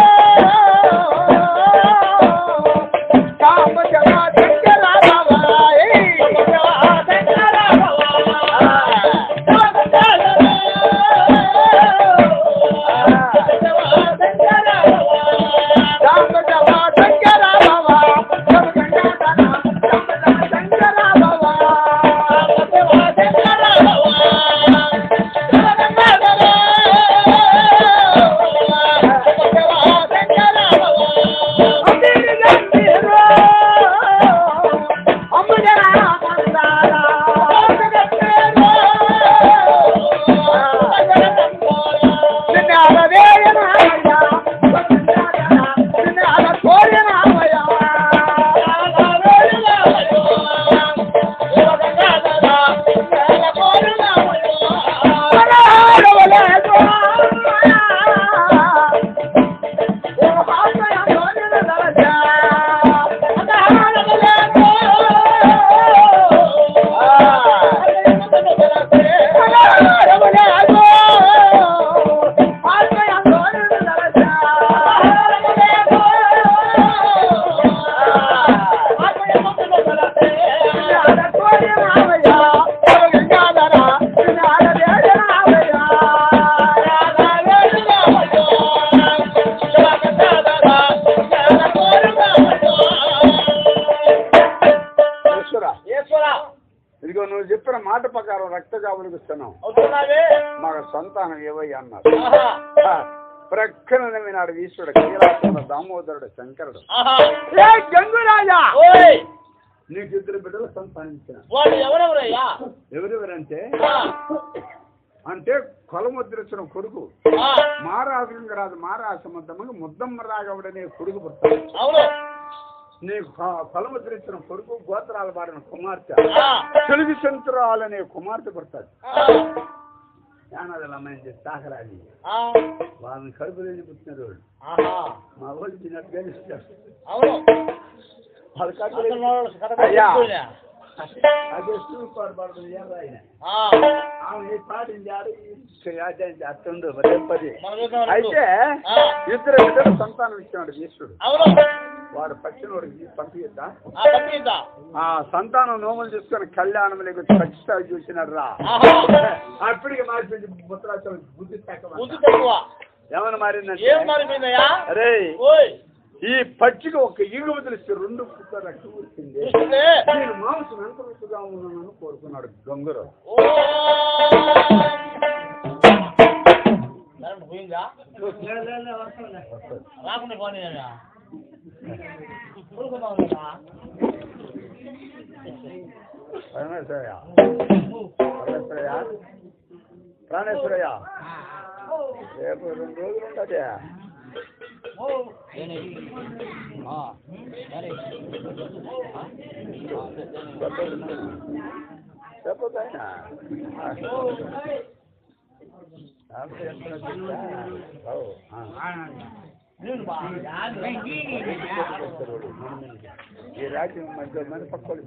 కామ శివ శంకర బాబా, ఏయ్. రామ శివ శంకర బాబా, శివ గంగాధర, రామ శివ శంకర బాబా. ఈశ్వరా, ఈశ్వరా, ఇదిగో నువ్వు చెప్పిన మాట ప్రకారం రక్త జాబులకు ఇస్తున్నావు అవుతున్నావే? మాకు సంతానం ఏవయ్యా అన్నారు ఆహా, ఆ, ప్రక్కన నవ్వినాడు ఈశ్వరుడు కైలాసంలో దామోదరుడు శంకరుడు ఆహా. ఏ గంగురాజా ఓయ్, నీకు ఇద్దరు బిడ్డలు సంతానించిన వాళ్ళు ఎవరెవరయ్యా ఎవరెవరంటే ఆ, అంటే కొలముద్రించిన కొడుకు ఆ, మారాజుగా రాదు మారాసమంతముగా ముద్దమ్మ రాగవుడనే కొడుకు పుడతాడు అవును నీకు కొ- కొలముద్రించిన కొడుకు గోత్రాల బారిన కుమార్తె ఆ, తెలుగు చంద్రాలు అనే కుమార్తె పుడతాడు ఆ, యానాదుల అమ్మాయి సాకరాని ఆ, వాళ్ళని కడుపు లేని పుట్టిన వాళ్ళు ఆహా, మా వాళ్ళు తిన్నట్టుగా ఇస్తారు అవును వాళ్ళు కడుపు అసలు లేని- వాళ్ళు కథ అయ్యా. చెప్పుకోలే. అదే సూపర్ పడుతుంది ఏం రాయన ఆ, ఆమె పాడింది ఆడు ఈ అత్తుండు మరి పది మనం చూద్దాం అనుకో. అయితే ఆ, ఇద్దరు బిడ్డలు సంతానం ఇచ్చినాడు ఈశ్వరుడు అవును వాడు పచ్చినోడికి పంపిద్దా ఆ, పంపిద్దా ఆ సంతానం నోములు తీసుకొని కళ్యాణం లేకపోతే పచ్చిస్తావి చూసినాడు రా ఆహా, అప్పటికి మార్పించి ముత్రాచం బుద్ధి తక్కువ బుద్ధి తక్కువ ఏమని ఏం మారిందంటే మారిపోయిందయ్యా అరే ఓయ్ ఈ పచ్చికి ఒక ఈగ వదిలిస్తే రెండు కుక్క రక్తం వచ్చింది చూస్తుందే నేను మాంసం ఎంత రుచిగా ఉన్నానని కోరుకున్నాడు గంగురు ఓ కరెంట్ పోయిందా రాకుండా పోనీ ఊరుకున్నావు కదా పరమేశ్వరయ్య పరమేశ్వరయ్య ప్రాణేశ్వరయ్య రేపు రెండు రోజులు ఉంటుంది చెప్పదు ఆయన ఆమె ఎంత చెప్తా? ఓ, ఆ. నేను బా ఈ రాజ్యం మధ్య మన పక్కలు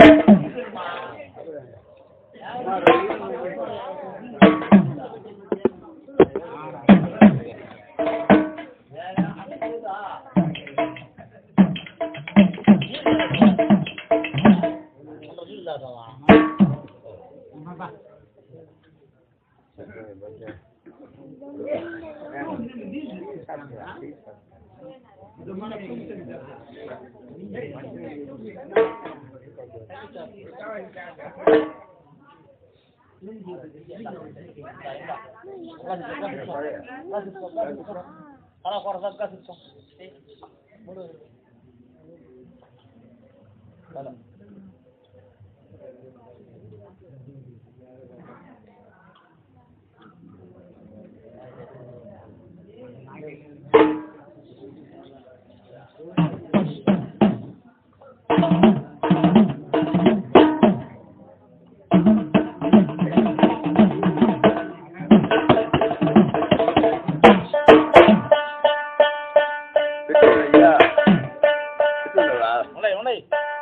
అలా కొడతా తీసుకో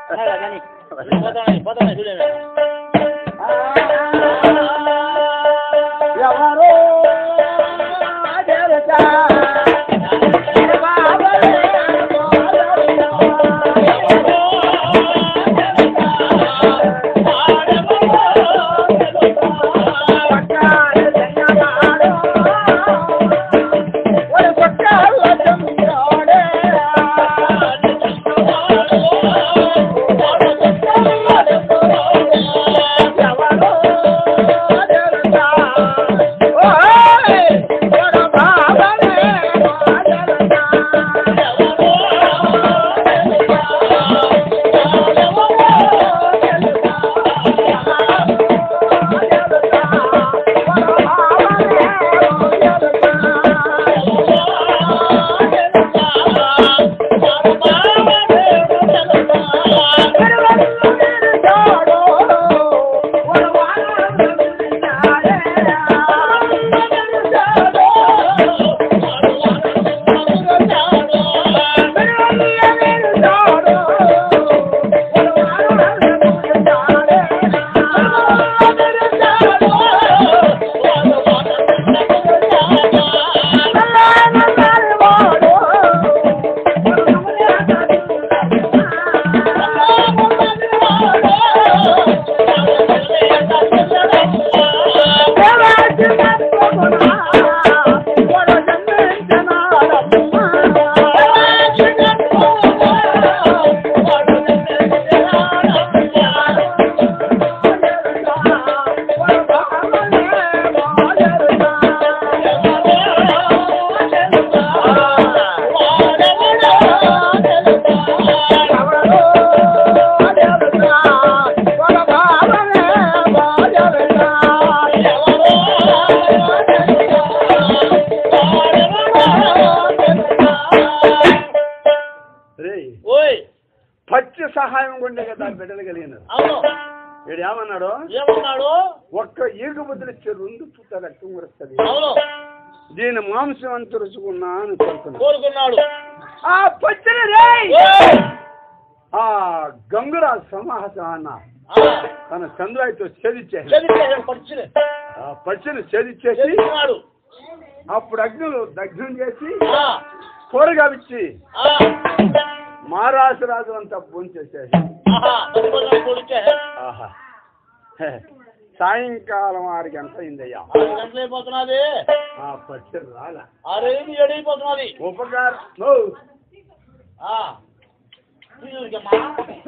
పోతాను పోతాను చూడండి ఎవరో తెలుసా? పట్టాల జంగమాడో, ఒరే పట్టాల జంగమాడే. ఎవరో తెలుసా? ఓయ్, ఒక బాబనే తెలుసా? రేయ్, ఓయ్ పచ్చి సహాయం ఉండే కదా బిడ్డలు కలిగినారు అవును వీడు ఏమన్నాడు ఏమన్నాడు ఒక్క ఈగ బదులిచ్చే రెండు పుట్ట రక్తం వస్తుంది అవును దీని మాంసం అంత రుచుకున్నా అని కోరుకున్నాడు కోరుకున్నాడు ఆ పచ్చిన రేయ్ ఓయ్! ఆ గంగురా సమాహసాన ఆ, తన చంద్రాయితో ఛేదించేసి చదివేశాడు పచ్చిని ఆ పచ్చిని ఛేదించేసి చదివినాడు అప్పుడు అగ్నులు దగ్ధం చేసి ఆ, కూరగా ఇచ్చి ఆ, మహారాజు రాజు అంతా భోంచేసేసి ఆహా, పది పనులు కొడితే ఆహా హే, సాయంకాలం ఆరు గంటల అయిందయ్యా ఆరు గంటలు అయిపోతున్నది ఆ పచ్చడి రాల ఆరు ఎనిమిది ఏడు అయిపోతున్నది ఉపకారం ఓ, ఆ, తీరుకమ్మా.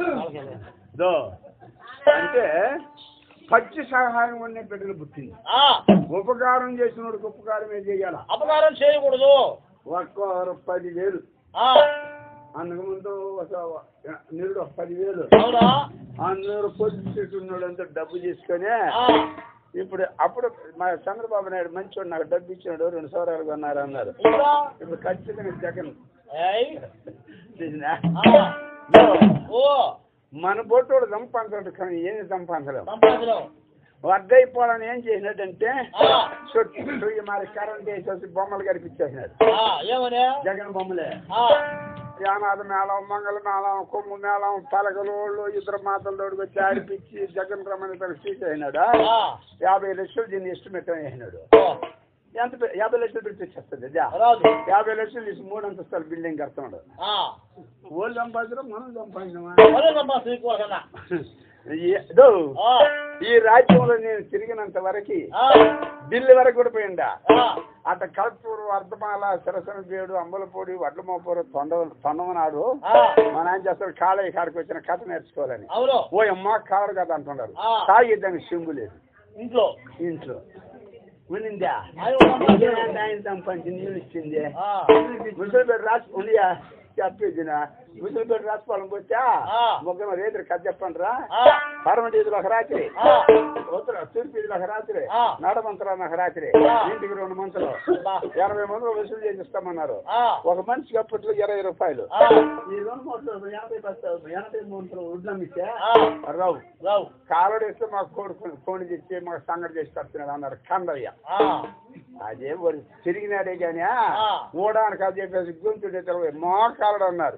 దో అంటే పచ్చి సహాయం అనే బిడ్డలు పుట్టింది ఆ, ఉపకారం చేసినోడికి ఉపకారమే చేయాల అపకారం చేయకూడదు ఒక్క పదివేలు ఆ, అందుకు ముందు ఒక నిరుడు ఒక పదివేలు అవునా అందరూ పొద్దు ఉన్నాడంతా డబ్బు తీసుకొని ఆ, ఇప్పుడు అప్పుడు మా చంద్రబాబు నాయుడు మంచివాడు నాకు డబ్బు ఇచ్చినాడు రెండు సవరాలు కొన్నారు అన్నారు ఇంకా ఇప్పుడు ఖచ్చితంగా జగన్ ఏయ్, చేసినా? ఆ, నో. ఓ మన బొట్టోడు సంపాదించడు కానీ ఏమి సంపాదించలేం సంపాదనం వద్దయిపోవాలని ఏం చేసినట్టంటే ఆ, చుట్టూ ఈ మరి కరెంట్ వేసేసి బొమ్మలు కనిపించేసినాడు ఆ, ఏమని జగన్ బొమ్మలే ఆ, యానాది మేళం మంగళ మేళం కొమ్ము మేళం పలకలోళ్ళు ఇద్దరు మాతలు తోడుకు వచ్చి ఆడిపించి జగన్ రమణ తన సీట్ అయినాడు ఆ, యాభై లక్షలు దీన్ని ఎస్టిమేట్ అయినాడు ఓ, ఎంత పె- యాభై లక్షలు పెట్టి వచ్చేస్తుంది అదా రాదు యాభై లక్షలు తీసి మూడు అంతస్తుల బిల్డింగ్ కడుతున్నాడు ఆ, వాళ్ళు సంపాదించడం మనం సంపాదించమా మరో సంపాదన తీసుకోవాలన్నా ఈ- దో, ఆ, ఈ రాజ్యంలో నేను తిరిగినంత వరకు ఆ, ఢిల్లీ వరకు కూడా పోయిండా ఆ, అట కల్పూరు వర్ధమాల సరసన పేడు అంబలపూడి వడ్లమోపూరు తొండ తొండమనాడు ఆ, మా నాయన చేస్తారు కాళయ్య కాడికి వచ్చిన కథ నేర్చుకోవాలని అవును ఓ అమ్మ కారు కదా అంటున్నారు ఆ. తాగేదానికి చెంబు లేదు ఇంట్లో ఇంట్లో ఉన్నిందా ఆయన ఉన్నప్పుడు ఏంటి ఆయన సంపాదించి నీళ్ళు ఇచ్చింది ఆ, ముసలిపేట రాసి ఉండియా చెప్పేదినా ముసలిపేట రాసుకోవాలని పోతే ఆ. ముగ్గురు రేతులు కథ చెప్పండి రా ఆ, పరమటి ఇదిలో ఒక రాత్రి ఆ, ఉత్తర తూర్పు ఇదిలో ఒక రాత్రి ఆ. నడమంతరాన్ని ఒక రాత్రి ఆ. ఇంటికి రెండు మంత్రులు బా. ఇరవై మంది వసూలు చేసిస్తామన్నారు ఆ, ఒక మనిషికి అప్పట్లో ఇరవై రూపాయలు ఆ, ఈ రెండు మూటలు ఎనభై బస్తాలు ఎనభై మూటలు వడ్లు అమ్మితే ఆ, రావు రావు కాలుడు వేస్తే మాకు కోడి ఫోన్ తెచ్చి మాకు సంగతి చేసి కడుతున్నాడు అన్నారు కందయ్య ఆ, అదే వాడు తిరిగినాడే కానీ ఆ. ఊడానికి అది చెప్పేసి గొంతుడే తెలవదు మా కాలుడు అన్నారు ఆ, యా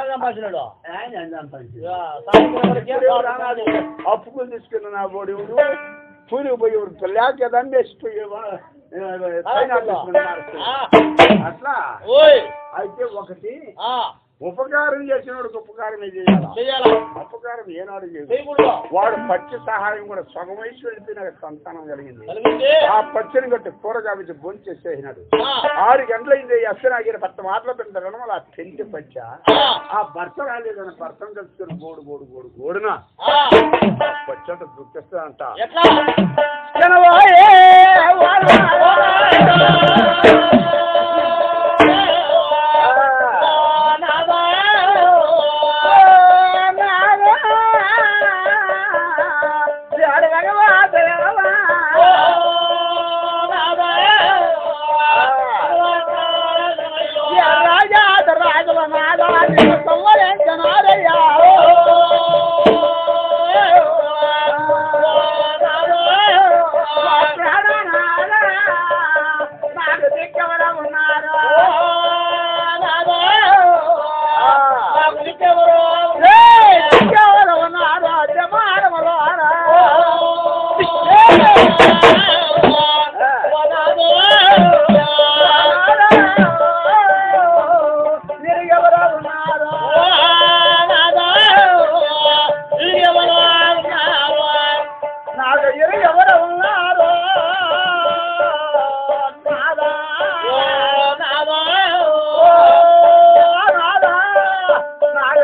ఏం సంపాదించినాడు ఆయన ఏం సంపాదించింది? ఇక సాయంత్రం వరకే ఇప్పుడు పాలు రానాడు. తాగాలి. అప్పులు తీసుకున్న నా బోడి కూలికి పోయి ఇప్పుడు లేక దండేసిపోయేవా ఆ, అట్లా ఓయ్ అయితే ఒకటి ఆ, ఉపకారం చేసినోడికి ఉపకారమే చేయాలి చెయ్యాలా అపకారం ఏనాడు చేయదు చేయకూడదు వాడు పచ్చి సహాయం కూడా సగం వయసు వెళ్ళిపోయిన సంతానం కలిగింది కలిగింది ఆ పచ్చని గట్టి కూరగా విచ్చి భోంచేసేసినాడు ఆ, ఆరు గంటలైంది అసలు భర్త మాటలు పెట్టడం వల్ల ఆ తెంటి పచ్చ ఆ, ఆ భర్త రాలేదని భర్తను కలుసుకుని గోడు గోడు గోడు గోడున ఆ, పచ్చంట దుఃఖిస్తానంట ఎట్లా నాకు ఎరు ఎవరు ఉన్నారు నాకు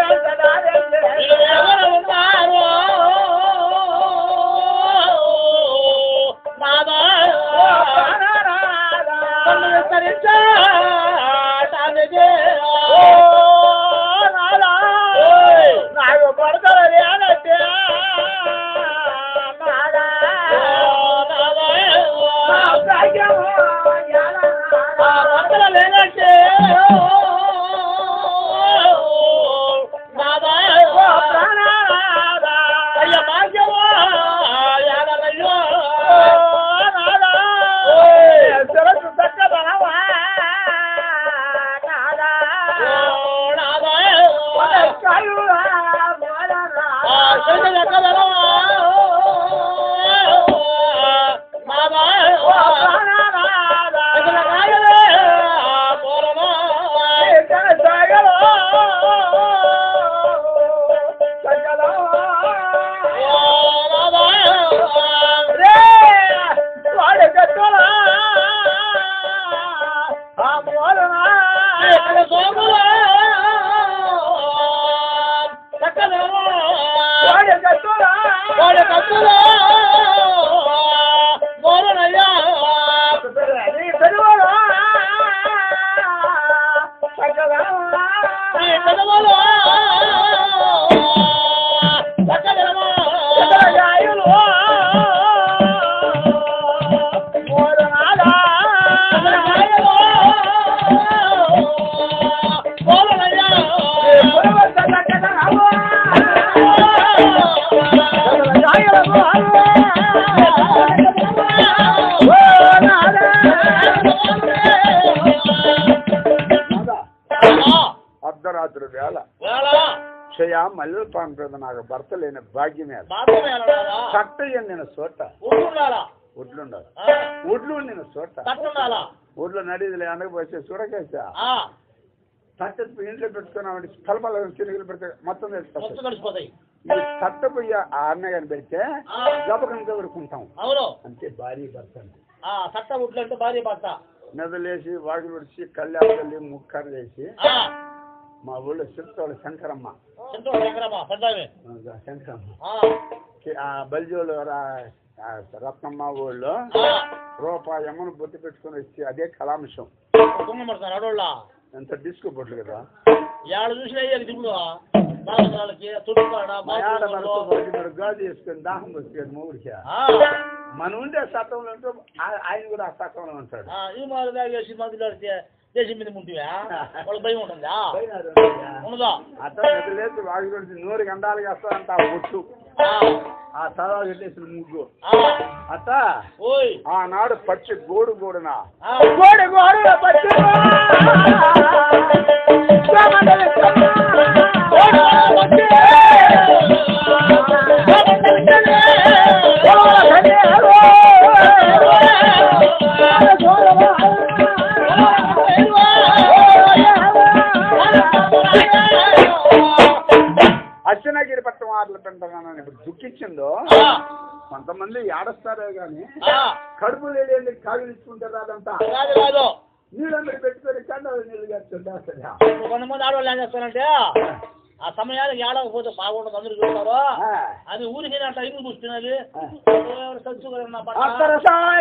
నాకు పడతారు లేదంటే అర్ధరాత్రి వేళ చేయ మల్లెల పాన్ మీద నాకు భర్త లేని భాగ్యం మీద చట్టయ్య నేను చోట ఒడ్లుండాలి ఒడ్లు నేను చోట తట్టుండాలా ఊర్లో నడిదిలే అనకపోతే చూడకేసా ఆ, తట్ట ఇంట్లో పెట్టుకున్నామంటే స్థలపల చినుకులు పెడితే మొత్తం మొత్తం తెచ్చుకొస్తాయి. కలిసిపోతాయి ఇది తట్టపోయి ఆ అన్నగారిని పెడితే ఆ. గబకం దొరుకుంటాం అవును అంతే భారీ భర్త అంటే ఆ సట్ట ఉట్లు అంటే భార్య భర్త నిద్రలేసి వాకిలు విడిచి కళ్యాణ్ తల్లి ముక్కరు చేసి ఆ, మా ఊళ్ళో చిత్తోళ్ళ శంకరమ్మ చెంటూరు శంకరమ్మ పెద్దమే ఆ, శంకరమ్మ ఆ, కి- ఆ బలిజోలు రా- ఆ రత్నమ్మ ఊళ్ళో ఆ, రూపాయి అమ్మను బొట్టు పెట్టుకుని వచ్చి అదే కళాంశం కుంగ పడతారు అడోళ్ళ ఎంత డిస్కో బొట్లు కదా ఏడు చూసిన అయ్యాక దిగుడు బాలకి చుట్టుకాడ మయాడ వరకు బొట్టు గాజు వేసుకొని దాహం వచ్చేది మూడికి మన ఉండే సత్వంలో ఉంటే ఆ- ఆయన కూడా ఆ సత్వంలో ఉంటాడు ఈ మాదిరి తాగేసి మందులు ఆడితే దేశం మీద ఉంటివా వాళ్ళకి భయం ఉంటుందా ఉండదా అట్లా నిద్రలేసి వాగి గురించి నూరు గంటలు వేస్తారంట ఆ బొట్టు ఆ, ఆ తల కట్టేసిన ముగ్గు ఆ, అట్ట ఓయ్ ఆనాడు పచ్చి గోడు గోడున ఆ, గోడు గోడు పచ్చి అచ్చనగిరి పట్టం ఆటలు పెంటానని ఇప్పుడు దుఃఖించిందో ఆ, కొంతమంది ఏడస్తారే గాని ఆ, కడుపు లేని కాగిలించుకుంటారు అదంతా కాదు కాదు నీళ్ళందరూ పెట్టుకొని కండలు నీళ్ళు కట్టుకుంటా కొంతమంది ఆడవాళ్ళు ఏం చేస్తారంటే ఆ సమయానికి ఏడకపోతే బాగుండదు అందరూ చూస్తారు అది ఊరికి అంట ఇల్లు కూర్చున్నది ఎవరు సంచు కదా నా పట్ల. అత్తర సాయి